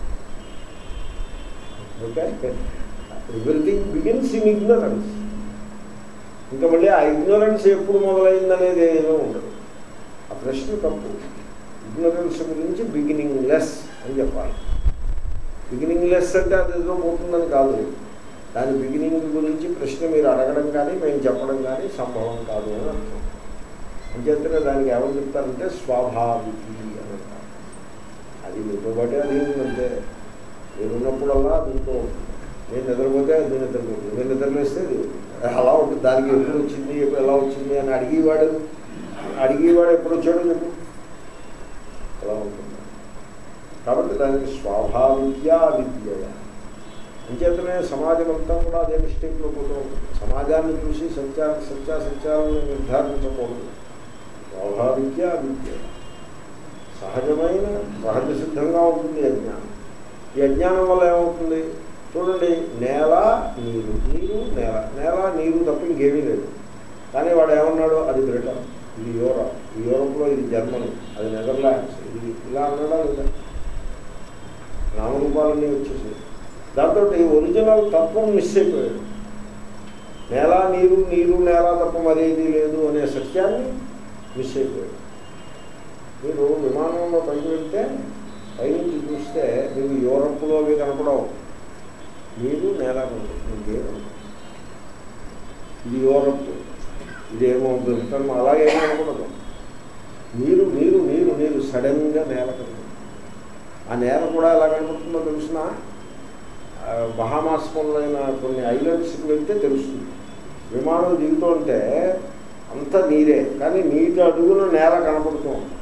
okay everything begins in ignorance ఇంకా మళ్ళీ ఆ ఇగ్నరెన్స్ ఎప్పుడు మొదలైందనేది ఏమీ ఉండదు ఆ ప్రశ్న తప్పు ఇగ్నరెన్స్ గురించి బిగినింగ్ లెస్ అని చెప్పాలి బిగినింగ్ లెస్ అంటే అది ఏదో పోతుందని కాదు దాని బిగినింగ్ గురించి ప్రశ్న మీరు అడగడం కానీ మేము చెప్పడం కానీ సంభవం కాదు అని అర్థం అంచేతనే దానికి ఎవరు చెప్తారంటే స్వాభావికి అని అంటారు అది మీతో పాటే అది ఉందంటే మీరు ఉన్నప్పుడల్లా దీంతో నేను నిద్రపోతే అది నిద్రపోతుంది నేను నిద్రలేస్తే అది అలా ఉంటుంది దానికి ఎప్పుడు వచ్చింది ఎప్పుడు ఎలా వచ్చింది అని అడిగేవాడు అడిగేవాడు ఎప్పుడు వచ్చాడో చెప్పు అలా ఉంటుంది కాబట్టి దానికి స్వాభావిక్యా విద్య అంచేతనే సమాజం అంతా కూడా అదే మిస్టేక్లో పోతూ ఉంటుంది సమాజాన్ని చూసి సత్యా సత్యాసత్యాలను నిర్ధారించకూడదు స్వాభావిక్యా విద్య సహజమైన సహజ సిద్ధంగా ఉంటుంది అజ్ఞానం ఈ అజ్ఞానం వల్ల ఏమవుతుంది చూడండి నేల నీరు నీరు నేల నేల నీరు తప్ప ఇంకేమీ లేదు కానీ వాడు ఏమన్నాడు అది బ్రిటన్ ఇది యూరప్ ఈ యూరప్లో ఇది జర్మనీ అది నెదర్లాండ్స్ ఇది ఇలా అన్నాడా లేదా నామరూపాలన్నీ వచ్చేసాయి దాంతో ఈ ఒరిజినల్ తత్వం మిస్ అయిపోయాడు నేల నీరు నీరు నేల తప్ప మరేది లేదు అనే సత్యాన్ని మిస్ అయిపోయాడు మీరు విమానంలో పైకి వెళ్తే పైనుంచి చూస్తే మీకు యూరప్లో అవి కనపడవు నీరు నేల కనపడుతుంది ఇంకేం కనపడదు. ఇది యూరప్ ఇదేమో బ్రిటన్ అలాగే కనపడదు నీరు నీరు నీరు నీరు సడన్గా నేల కనపడుతుంది ఆ నేల కూడా ఎలా కనపడుతుందో తెలిసిన బహామాస్ మొదలైన కొన్ని ఐలాండ్స్కి వెళ్తే తెలుస్తుంది విమానం దిగుతూ ఉంటే అంత నీరే కానీ నీటి అడుగున నేల కనపడుతూ ఉంటుంది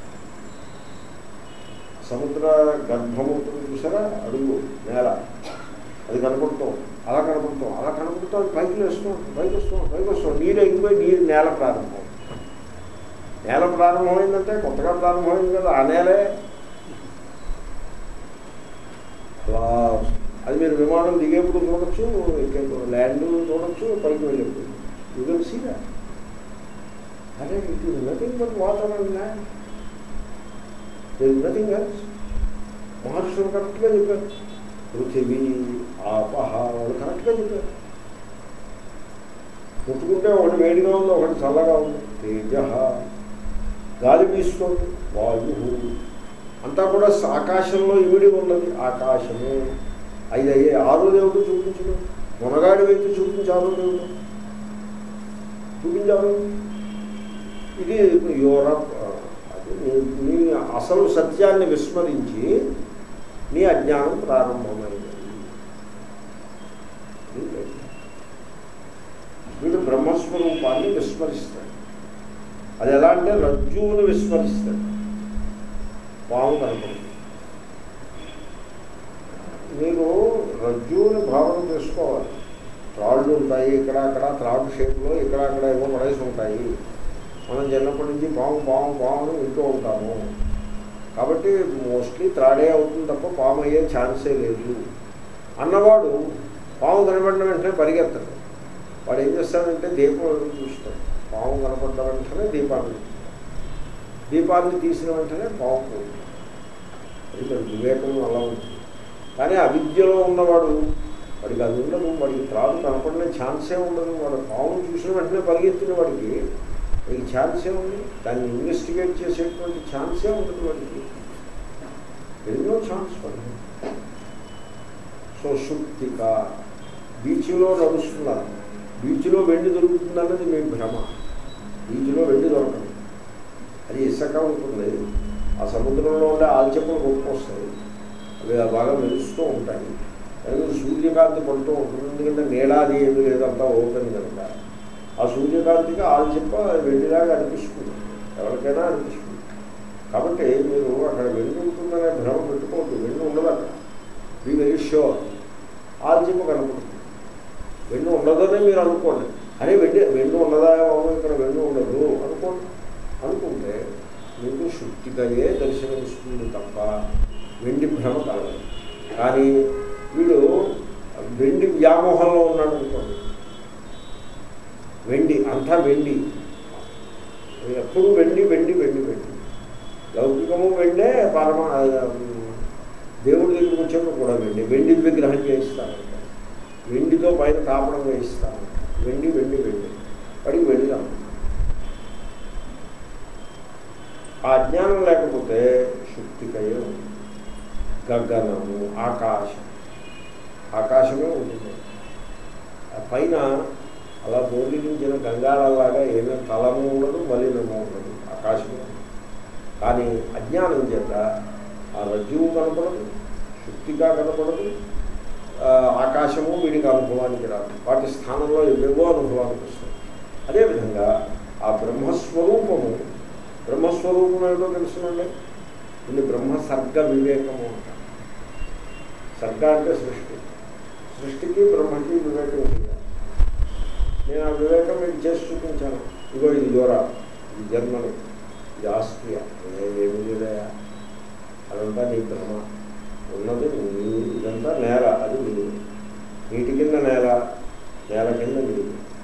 సముద్ర గర్భము ఉంటుంది చూసారా అడుగు నేల అది కనపడుతూ అలా కనపడుతాం అలా కనపడుతూ అది పైకి వేస్తాం పైకి వస్తాం పైకి వస్తాం నీరు ఎగిపోయి నీరు నేల ప్రారంభం నేల ప్రారంభమైందంటే కొత్తగా ప్రారంభమైంది కదా ఆ నేలే అలా అది మీరు విమానం దిగేప్పుడు చూడొచ్చు ఎక్కేప్పుడు ల్యాండ్ చూడొచ్చు పైకి వెళ్ళేప్పుడు యూ కెన్ సీ దాట్ అదే it is nothing but water and land there is nothing else మహర్షులు కరెక్ట్గా చెప్పారు పృథివీ ఆపహ వాళ్ళు కరెక్ట్గా చెప్పారు ముట్టుకుంటే ఒకటి వేడిగా ఉంది ఒకటి చల్లగా ఉంది తేజ గాలి వీస్తుంది వాయు అంతా కూడా ఆకాశంలో ఇవిడి ఉన్నది ఆకాశము ఐదు అయ్యే ఆరో దేవుడు చూపించడం మునగాడి వ్యక్తి చూపించి ఆరో దేవుడు చూపించారు ఇది యూరప్ అది నీ- నీ అసలు సత్యాన్ని విస్మరించి నీ అజ్ఞానం ప్రారంభమైనది వీడు బ్రహ్మస్వరూపాన్ని విస్మరిస్తాడు అది ఎలా అంటే రజ్జువుని విస్మరిస్తాడు పాము కనపడుతుంది మీరు రజ్జువుని భావన చేసుకోవాలి త్రాళ్ళు ఉంటాయి ఇక్కడ అక్కడ త్రాడు షేప్లో ఇక్కడ అక్కడ ఏమో పడేసి ఉంటాయి మనం చిన్నప్పటి నుంచి పాము పాము పాము అని వింటూ ఉంటాము కాబట్టి మోస్ట్లీ త్రాడే అవుతుంది తప్ప పాము అయ్యే ఛాన్సే లేదు అన్నవాడు పాము కనబడిన వెంటనే పరిగెత్తాడు వాడు ఏం చేస్తాడంటే దీపం వెలుగు చూస్తాడు పాము కనపడ్డ వెంటనే దీపాన్ని దీపాన్ని తీసిన వెంటనే పాము పోతుంది అది మరి వివేకం అలా ఉంటుంది కానీ అవిద్యలో ఉన్నవాడు వాడికి అది ఉండదు వాడికి త్రాడు కనపడిన ఛాన్సే ఉండదు వాడు పాము చూసిన వెంటనే పరిగెత్తిన వాడికి వాడికి ఛాన్సే ఉంది దాన్ని ఇన్వెస్టిగేట్ చేసేటువంటి ఛాన్సే ఉంటుంది వాడికి ఎన్నో ఛాన్స్ పడింది సో శుక్తిక బీచ్లో నడుస్తున్నారు బీచ్లో వెండి దొరుకుతుంది అన్నది మీ భ్రమ బీచ్లో వెండి దొరకదు అది ఇసుక ఉంటుంది ఆ సముద్రంలో ఉండే ఆల్చెప్పలు కొట్టుకొస్తాయి అవి బాగా మెరుస్తూ ఉంటాయి దాని సూర్యకాంతి పడుతూ ఉంటుంది ఎందుకంటే నీడాది ఏమి లేదంతా ఓపెన్ కనుక ఆ సూర్యకాంతికి ఆల్చెప్ప వెండిలాగా అనిపిస్తుంది ఎవరికైనా అనిపిస్తుంది కాబట్టి మీరు అక్కడ వెండి ఉంటుందనే భ్రమ పెట్టుకోవద్దు వెండి ఉండదు అక్కడ బీ వెరీ షూర్ ఆల్చెప్ప కనపడుతుంది వెండి ఉండదని మీరు అనుకోండి అరే వెండి వెండి ఉండదా బాబు ఇక్కడ వెండి ఉండదు అనుకోండి అనుకుంటే మీకు శుద్ధికయే దర్శనమిస్తుంది తప్ప వెండి భ్రమ కలగదు కానీ వీడు వెండి వ్యామోహంలో ఉన్నాడు అనుకోండి వెండి అంతా వెండి ఎప్పుడు వెండి వెండి వెండి వెండి లౌకికము వెండే పరమ దేవుడి దగ్గరికి వచ్చేప్పుడు కూడా వెండి వెండి విగ్రహం చేయిస్తాను వెండితో పైన కాపడం వేయిస్తాను వెండి వెండి వెండి వాడికి వెళ్దాం ఆ అజ్ఞానం లేకపోతే శుద్ధికయే ఉంది గగనము ఆకాశం ఆకాశమే ఉంటుంది ఆ పైన అలా బోర్లించిన గంగాళలాగా ఏమీ తలము ఉండదు మలినము ఉండదు ఆకాశమే ఉంది. కానీ అజ్ఞానం చేత ఆ రజ్జువు కనపడదు శుద్ధిగా కనపడదు ఆ, ఆకాశము వీడికి అనుభవానికి రాదు వాటి స్థానంలో ఎవేవో అనుభవానికి వస్తుంది అదేవిధంగా ఆ బ్రహ్మస్వరూపము బ్రహ్మస్వరూపం ఏమిటో తెలుసునండి ఇది బ్రహ్మ సర్గ వివేకము అంటారు సర్గ అంటే సృష్టి సృష్టికి బ్రహ్మకి వివేకం ఉంది నేను ఆ వివేకం మీకు చేసి చూపించాను ఇగో ఇది యోరా ఇది జర్మనీ ఇది ఆస్ట్రియా ఏమి లేదయా అదంతా నీ భ్రమ ఉన్నది నీవు ఇదంతా నేల అది నీవు నీటి కింద నేల నేల కింద నీరు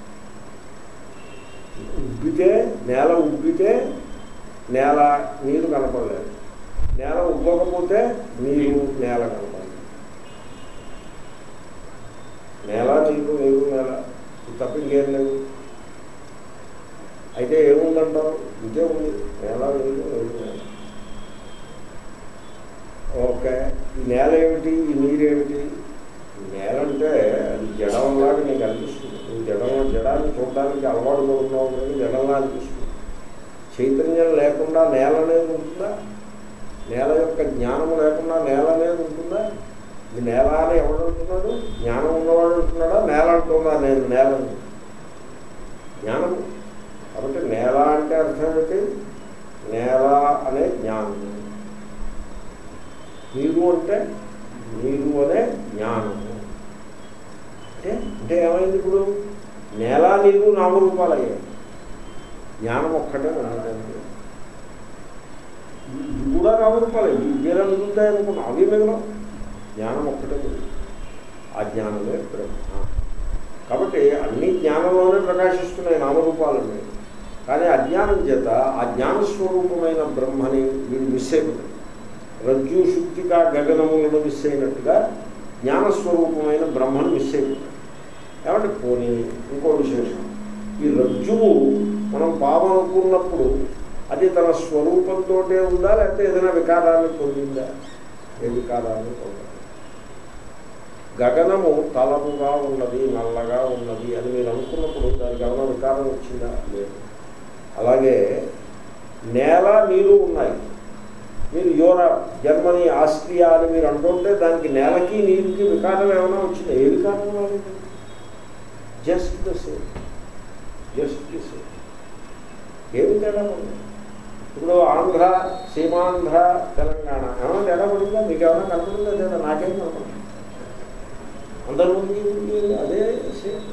ఉబ్బితే నేల ఉబ్బితే నేల నీరు కనపడలేదు నేల ఉబ్బకపోతే నీరు నేల కనపడలేదు నేల నీరు నీరు నేల ఇది తప్ప ఇంకేం లేవు అయితే ఏముందంటావు ఇదే ఉంది నేల నీరు నీరు నేల ఓకే ఈ నేల ఏమిటి ఈ నీరు ఏమిటి ఈ నేల అంటే అది జడంలాగా నీకు అనిపిస్తుంది నువ్వు జడంలో జడాన్ని చూడడానికి అలవాటు పడుతున్నావు కానీ జడంలా అనిపిస్తుంది చైతన్యం లేకుండా నేల అనేది ఉంటుందా నేల యొక్క జ్ఞానము లేకుండా నేల అనేది ఉంటుందా ఇది నేల అని ఎవడు అంటున్నాడు జ్ఞానం ఉన్నవాడు అంటున్నాడా నేల అంటుందా నేను నేల జ్ఞానము కాబట్టి నేల అంటే అర్థం ఏంటి నేల అనే జ్ఞానము నీరు అంటే నీరు అనే జ్ఞానము అంటే అంటే ఏమైంది ఇప్పుడు నేల నీరు నామరూపాలు అయ్యాయి జ్ఞానం ఒక్కటే ఉన్నదండి ఇవి కూడా నామరూపాలు ఇవి వేరే మిగులుతాయి అనుకున్నా అవి మిగలం జ్ఞానం ఒక్కటే మిగులు ఆ జ్ఞానమే బ్రహ్మ కాబట్టి అన్ని జ్ఞానంలోనే ప్రకాశిస్తున్నాయి నామరూపాలన్నీ కానీ అజ్ఞానం చేత ఆ జ్ఞానస్వరూపమైన బ్రహ్మని వీడు మిస్ అయిపోతాడు రజ్జు శుద్ధిగా గగనములను మిస్ అయినట్టుగా జ్ఞానస్వరూపమైన బ్రహ్మను మిస్ అయిపోతాడు ఏమంటే పోనీ ఇంకో విశేషం ఈ రజ్జువు మనం పావనుకున్నప్పుడు అది తన స్వరూపంతో ఉందా లేకపోతే ఏదైనా వికారాన్ని పొందిందా ఏ వికారాన్ని పొందదు గగనము తలముగా ఉన్నది నల్లగా ఉన్నది అని మీరు అనుకున్నప్పుడు దానికి ఏమైనా వికారం వచ్చిందా లేదు అలాగే నేల నీరు ఉన్నాయి మీరు యూరప్ జర్మనీ ఆస్ట్రియా అని మీరు అంటుంటే దానికి నేలకి నీరుకి వికారం ఏమైనా వచ్చిందా ఏ వికారం రాలేదు just the same just the same ఏమి తేడా ఉంది ఇప్పుడు ఆంధ్ర సీమాంధ్ర తెలంగాణ ఏమైనా తేడా పడిందా మీకు ఏమైనా కనపడిందా లేదా నాకేం కనపడింది అందరి ముందు అదే సేమ్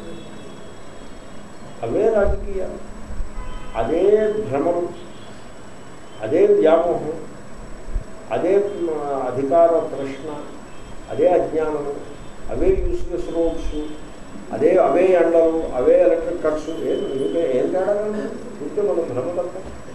అవే రాజకీయాలు అదే భ్రమం అదే వ్యామోహం అదే మ, అధికార ప్రశ్న అదే అజ్ఞానము అవే యూస్లెస్ రోడ్స్ అదే అవే ఎండలు అవే ఎలక్ట్రిక్ కట్స్ ఏం ఇంకా ఏం తేడా ఉంటే మనం భ్రమ తప్ప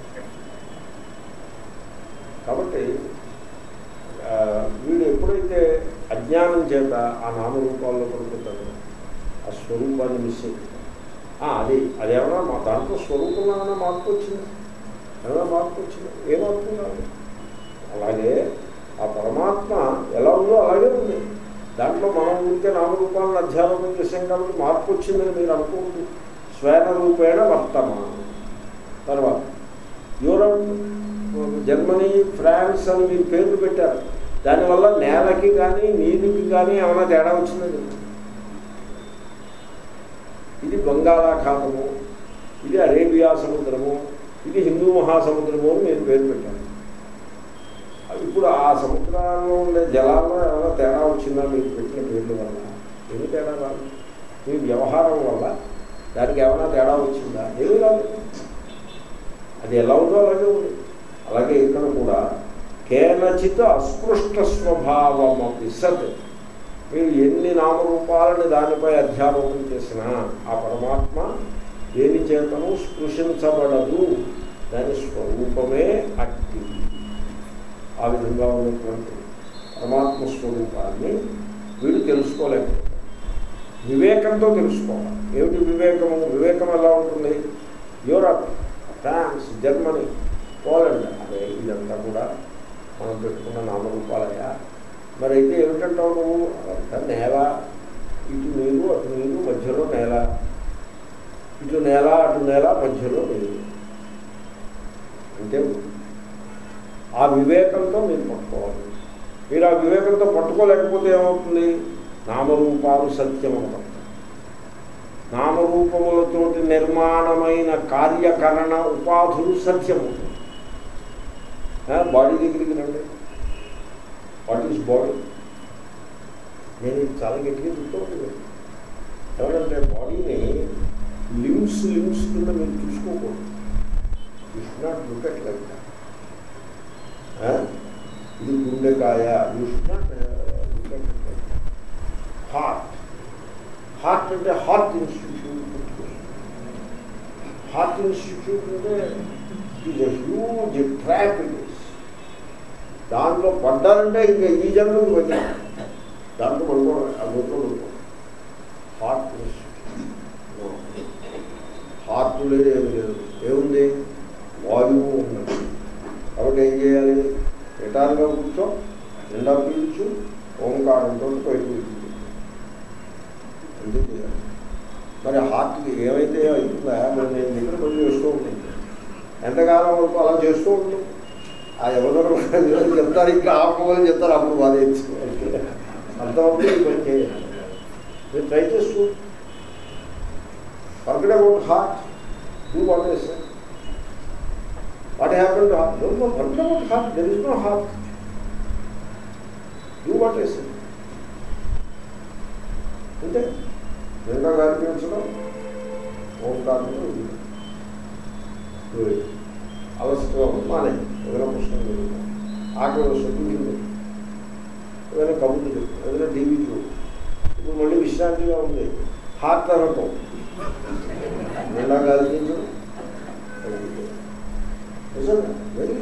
కాబట్టి ఆ, వీడు ఎప్పుడైతే అజ్ఞానం చేత ఆ నామరూపాల్లో పడుకుంటాడో ఆ స్వరూపాన్ని మిస్ అయిపోతాడు ఆ, అది అదేమన్నా మా దాంట్లో స్వరూపంలో ఏమైనా మార్పు వచ్చింది ఏమైనా మార్పు వచ్చింది ఏ మార్పు రాదు అలాగే ఆ పరమాత్మ ఎలా ఉందో అలాగే ఉంది దాంట్లో మనం ఉంటే నామరూపాలను అధ్యాపనం చేసాం కాబట్టి మార్పు వచ్చిందని మీరు అనుకోవద్దు స్వేన రూపేణ వర్తమానం తర్వాత యూరప్ జర్మనీ ఫ్రాన్స్ అని మీరు పేర్లు పెట్టారు దానివల్ల నేలకి కానీ నీరుకి కానీ ఏమైనా తేడా వచ్చిందని ఇది బంగాళాఖాతము ఇది అరేబియా సముద్రము ఇది హిందూ మహాసముద్రము అని మీరు పేరు పెట్టారు ఇప్పుడు ఆ సముద్రాల్లో ఉండే జలాల్లో ఏమైనా తేడా వచ్చిందా మీరు పెట్టిన పేర్ల వల్ల ఏమి తేడా రాదు మీ వ్యవహారం వల్ల దానికి ఏమైనా తేడా వచ్చిందా ఏమీ రాదు అది ఎలా ఉందో అలాగే ఉంది అలాగే ఇక్కడ కూడా కేనచిత్ అస్పృష్ట స్వభావమపి సత్ మీరు ఎన్ని నామరూపాలని దానిపై అధ్యారోపణ చేసినా ఆ పరమాత్మ దేని చేతను స్పృశించబడదు దాని స్వరూపమే అట్టి ఆ విధంగా ఉన్నటువంటి పరమాత్మ స్వరూపాన్ని వీడు తెలుసుకోలేకపోతాడు వివేకంతో తెలుసుకోవాలి ఏమిటి వివేకము వివేకం ఎలా ఉంటుంది యూరప్ ఫ్రాన్స్ జర్మనీ పోలండ్ అదే ఇదంతా కూడా మనం పెట్టుకున్న నామరూపాలయ్యా మరి అయితే ఏమిటంటావు నువ్వు అదంతా నేల ఇటు నీరు అటు నీరు మధ్యలో నేల ఇటు నేల అటు నేల మధ్యలో నీరు అంటే ఆ వివేకంతో మీరు పట్టుకోవాలి మీరు ఆ వివేకంతో పట్టుకోలేకపోతే ఏమవుతుంది నామరూపాలు సత్యం అనమాట నామరూపములతోటి నిర్మాణమైన కార్యకరణ ఉపాధులు సత్యము బాడీ దగ్గరికి రండి వాట్ ఈస్ బాడీ నేను ఇది చాలా గట్టిగా చెప్తూ ఉంటుంది ఎవరంటే బాడీని లిమ్స్ లిమ్స్ కింద మీరు చూసుకోకూడదు you should not look at like ఇది గుండెకాయ you should not look at like heart heart అంటే హార్ట్ ఇన్స్టిట్యూట్ హార్ట్ ఇన్స్టిట్యూట్ అంటే is a huge trap it is దాంట్లో పడ్డారంటే ఇంకా ఈ జన్మకు వచ్చా దాంట్లో పడుకోవడం ఆ గుంట్లో పడుకోవడం హార్ట్ హార్ట్ లేదు ఏమి లేదు ఏముంది వాయువు ఉన్నది కాబట్టి ఏం చేయాలి రిటార్గా కూర్చో నిండా పీల్చు ఓంకారంతో బయటకు వెళ్ళింది అంతే చేయాలి మరి హార్ట్కి ఏమైతే అవుతుందా మరి నేను దగ్గర పని చేస్తూ ఉంటుంది ఎంతకాలం వరకు అలా చేస్తూ ఉంటుంది ఆ ఎవరో చెప్తారు ఇంకా ఆపుకోవాలని చెప్తారు అప్పుడు బాధ తెచ్చుకోవాలి అంతవరకు ఈ పని చేయాలి మీరు ట్రై చేస్తూ forget about heart do what is what happen to heart don't know forget about heart there is no heart do what is అంటే నిండా గాలి పీల్చడం ఓంకారంలో అలసటగా మానే ఏదైనా పుస్తకం చదువుతాం ఆకలి వస్తుంది తింది ఏదైనా కబుర్లు చెప్తాం ఏదైనా టీవీ చూడు ఇప్పుడు మళ్ళీ విశ్రాంతిగా ఉంది హార్ట్ అనటం నిండా గాలి పీల్చడం నిజంగా వెరీ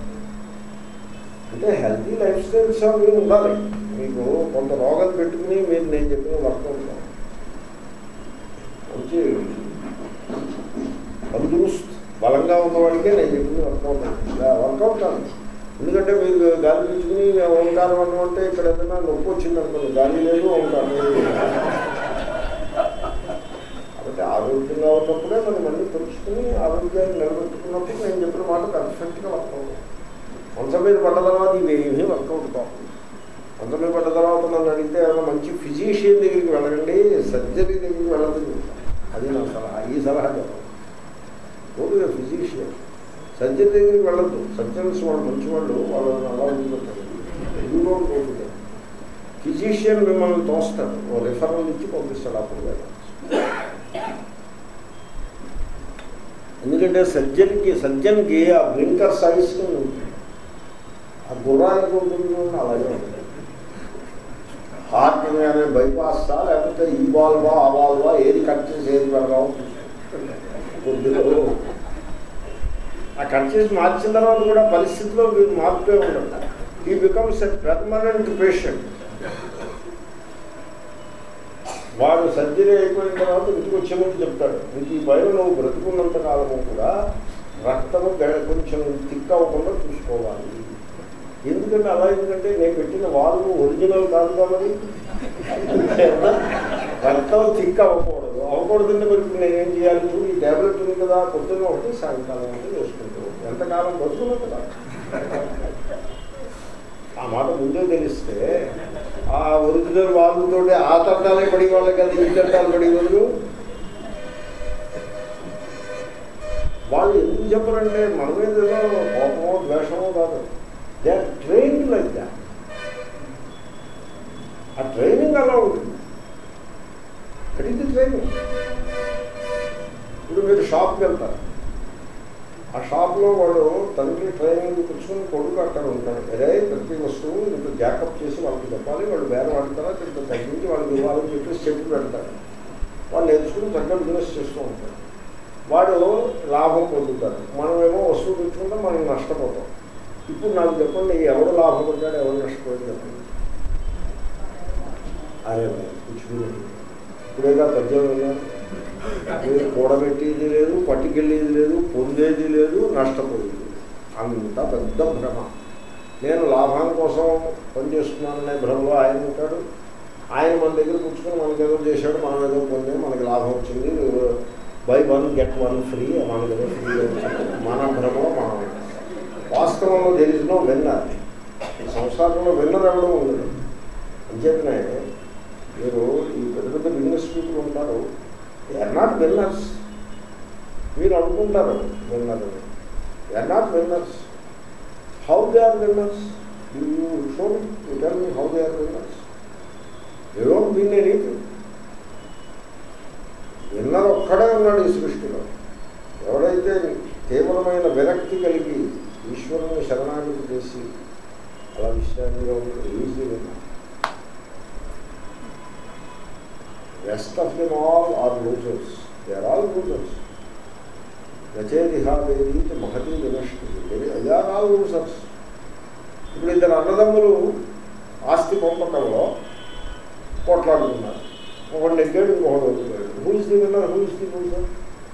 అంటే హెల్తీ లైఫ్ స్టైల్స్ మీరు ఉండాలి మీకు కొంత రోగాలు పెట్టుకుని మీరు నేను చెప్పిన వర్క్ అవుతాం మంచి తందురుస్త్ బలంగా ఉన్నవాడికే నేను చెప్పింది వర్కౌట్ వర్కౌట్ కాదు ఎందుకంటే మీరు గాలి పీల్చుకుని ఓంకారం అన్నం అంటే ఇక్కడ ఏదైనా నొప్పి వచ్చింది అనుకోండి గాలి లేదు ఓంకారం లేదు కాబట్టి ఆరోగ్యంగా ఉన్నప్పుడే మనం మళ్ళీ తెలుసుకుని ఆరోగ్యాన్ని నిలబెట్టుకున్నప్పుడు నేను చెప్పిన మాట పర్ఫెక్ట్గా వర్కౌట్ మంచం మీద పడ్డ తర్వాత ఇవి ఏమీ వర్కౌట్ కావు మంచం మీద పడ్డ తర్వాత నన్ను అడిగితే ఏమైనా మంచి ఫిజిషియన్ దగ్గరికి వెళ్ళండి సర్జరీ దగ్గరికి వెళ్ళదు అది నా సలహా ఈ సలహా చెప్పాలి ఓన్గా ఫిజిషియన్ సర్జరీ దగ్గరికి వెళ్ళద్దు సర్జన్స్ వాళ్ళు మంచి వాళ్ళు వాళ్ళు అలా ఉండిపోతారు ఎందులో ఉంటుంది ఫిజిషియన్ మిమ్మల్ని తోస్తాడు ఓ రిఫరల్ ఇచ్చి పంపిస్తాడు అప్పుడు వెళ్ళాలి ఎందుకంటే సర్జన్కి సర్జన్కి ఆ బ్లింకర్ సైజ్ ఉంటుంది ఆ గుర్రానికి ఉంటుంది అలాగే ఉంటుంది హార్ట్ అనే బైపాస్తా లేకపోతే ఈ బాల్వా ఆ బాల్వా ఏది కట్ చేసి ఏది పెడదాం కొద్దిగా ఆ కట్ చేసి మార్చిన తర్వాత కూడా పరిస్థితిలో మీరు మార్పే ఉండదు he becomes a permanent patient వాడు సర్జరీ అయిపోయిన తర్వాత ఇంటికి వచ్చే ముందు చెప్తాడు నీకు ఈ పైన నువ్వు బ్రతుకున్నంత కాలము కూడా రక్తము గ- కొంచెం తిక్ అవ్వకుండా చూసుకోవాలి ఎందుకంటే అలా ఎందుకంటే నేను పెట్టిన వాల్వ్ ఒరిజినల్ కాదు కాబట్టి రక్తం తిక్ అవ్వకూడదు అవ్వకూడదంటే మరి ఇప్పుడు నేనేం చేయాలి చూడు ఈ ట్యాబ్లెట్ ఉంది కదా పొద్దున్న ఒకటి సాయంకాలం ఒకటి వేసుకుంటూ ఎంతకాలం బతుకున్నా కదా ఆ మాట ముందే తెలిస్తే ఆ ఒరిజినల్ వాళ్ళతోటి ఆ తంటాలే పడి వాళ్ళకి కదా ఈ తంటాలు పడి వాళ్ళు వాళ్ళు ఎందుకు చెప్పరంటే మన మీద ఏదో కోపమో ద్వేషమో కాదు they are train like that ఆ ట్రైనింగ్ అలా ఉంటుంది దట్ ఈస్ ది మీరు షాప్కి వెళ్తారు ఆ షాప్లో వాడు తండ్రి ట్రైనింగ్ కూర్చొని కొడుకు అక్కడ ఉంటాడు అరే ప్రతి వస్తువు ఇంత జాకప్ చేసి వాళ్ళకి చెప్పాలి వాళ్ళు వేరే వాడతారా ఇంత తగ్గించి వాళ్ళకి ఇవ్వాలని చెప్పేసి చెప్పి పెడతాడు వాళ్ళు నేర్చుకుని చక్కగా బిజినెస్ చేస్తూ ఉంటాడు వాడు లాభం పొందుతాడు మనమేమో వస్తువు తెచ్చుకుంటే మనం నష్టపోతాం ఇప్పుడు నాకు చెప్పండి ఎవడు లాభం పొందాడు ఎవరు నష్టపోయాడు చెప్పండి అరే కూర్చుని ఇప్పుడేగా పద్యం విన్నారు మీరు కూడబెట్టేది లేదు పట్టుకెళ్ళేది లేదు పొందేది లేదు నష్టపోయేది లేదు అంత పెద్ద భ్రమ నేను లాభం కోసం పనిచేస్తున్నాననే భ్రమలో ఆయన ఉంటాడు ఆయన మన దగ్గర కూర్చుని మనకి ఏదో చేశాడు మనం ఏదో పొందే మనకి లాభం వచ్చింది buy one get one free మనకి ఏదో ఫ్రీ వచ్చింది మన భ్రమలో మనం ఉంటాం. వాస్తవంలో తెలిసినో విన్నర్ సంసారంలో విన్నర్ ఎవడో ఉండదు అంచేతనే మీరు ఈ పెద్ద పెద్ద బిజినెస్ పీపుల్ ఉంటారు దే ఆర్ నాట్ విన్నర్స్ మీరు అనుకుంటారు winner they are not winners how they are winners you show you tell me how they are winners they don't win anything winner ఒక్కడే ఉన్నాడు ఈ సృష్టిలో ఎవడైతే తీవ్రమైన విరక్తి కలిగి ఈశ్వరుని శరణాగతి చేసి అలా విశ్రాంతిగా ఉంటుంది easy winner rest of them all are losers. They are all losers. నచేదిహాదేవి మహతి వినష్టి దే ఆర్ ఆల్ లూజర్స్ ఇప్పుడు ఇద్దరు అన్నదమ్ములు ఆస్తి పంపకంలో పోట్లాడుతున్నారు ఒకటి నెగ్గాడు ఇంకొకటి ఓడిపోయాడు who is the winner who is the loser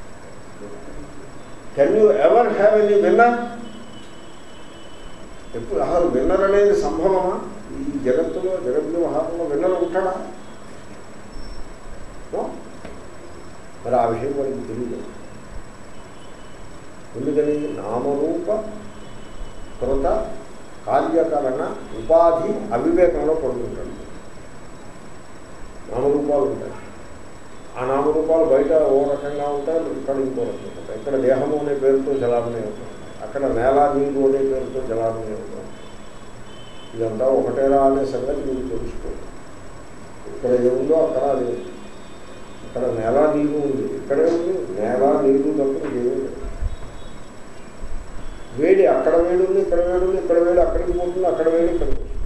can you ever have any winner ఎప్పుడు అసలు విన్నర్ అనేది సంభవమా ఈ జగత్తులో జగత్ వ్యవహారంలో విన్నర్ ఉంటాడా No? మరి ఆ విషయం వాడికి తెలియదు ఎందుకని నామరూప కృత కార్యకరణ ఉపాధి అవివేకంలో పడుతుంటాడు నామరూపాలు ఉంటాయి ఆ నామరూపాలు బయట ఓ రకంగా ఉంటాయి ఇక్కడ ఇంకో రకంగా ఉంటాయి ఇక్కడ దేహము అనే పేరుతో జలామణి అవుతుంది అక్కడ నేల నీరు అనే పేరుతో జలామణి అవుతుంది ఇదంతా ఒకటేరా అనే సంగతి మీరు తెలుసుకోండి ఇక్కడ ఏముందో అక్కడ అది ఇక్కడ నేల నీరు ఉంది ఇక్కడే ఉంది నేల నీరు తప్ప ఏమీ లేదు వేడి అక్కడ వేడి ఉంది ఇక్కడ వేడి ఉంది ఇక్కడ వేడి అక్కడికి పోతుంది అక్కడ వేడి ఇక్కడికి వస్తుంది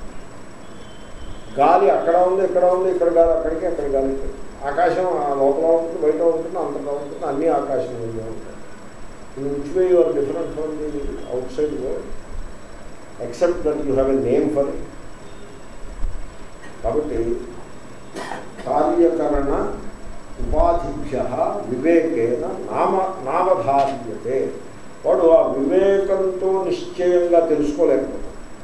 గాలి అక్కడ ఉంది ఇక్కడ ఉంది ఇక్కడ గాలి అక్కడికి అక్కడ గాలి ఇక్కడికి. ఆకాశం ఆ లోపల ఉంటుంది బయట ఉంటుంది అంతటా ఉంటుంది అన్ని ఆకాశం మీద ఉంటాయి in which way your different from the outside world except that you have a name for it కాబట్టి కార్యకరణ ఉపాధిభ్య వివేకేన నామ నావధార్యతే వాడు ఆ వివేకంతో నిశ్చయంగా తెలుసుకోలేకపోతాడు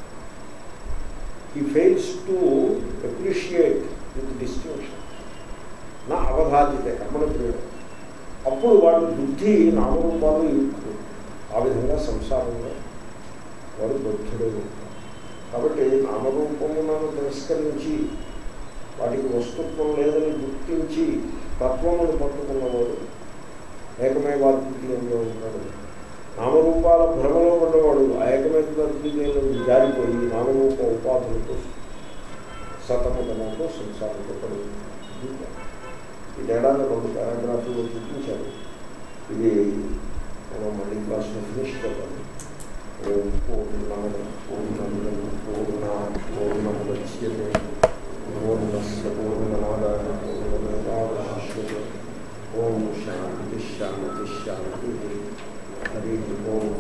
he fails to appreciate with distinction నా అవధార్యతే కర్మణ ప్రియుడు అప్పుడు వాడు బుద్ధి నామరూపాలు ఇరుక్కుతుంది. ఆ విధంగా సంసారంలో వాడు బుద్ధుడే ఉంటాడు కాబట్టి నామరూపములను తిరస్కరించి వాటికి వస్తుత్వం లేదని గుర్తించి తత్వమును పట్టుకున్నవాడు ఏకమేవాద్వితీయంలో ఉంటాడు నామరూపాల భ్రమలో ఉన్నవాడు ఆ ఏకమేవాద్వితీయంలో జారిపోయి నామరూప ఉపాధులతో సతమతనంతో సంసారంతో పడి ఈ తేడాన్ని రెండు పారాగ్రాఫ్లో చూపించారు ఇది మనం మళ్ళీ క్లాస్లో ఫినిష్ చేద్దాం ఓం పూర్ణమద పూర్ణమిదం పూర్ణ పూర్ణముద్యతే పూర్ణస్య పూర్ణమాదాయ పూర్ణమేవాశిష్యతే ఓం శాంతి శాంతి శాంతి హరి ఓం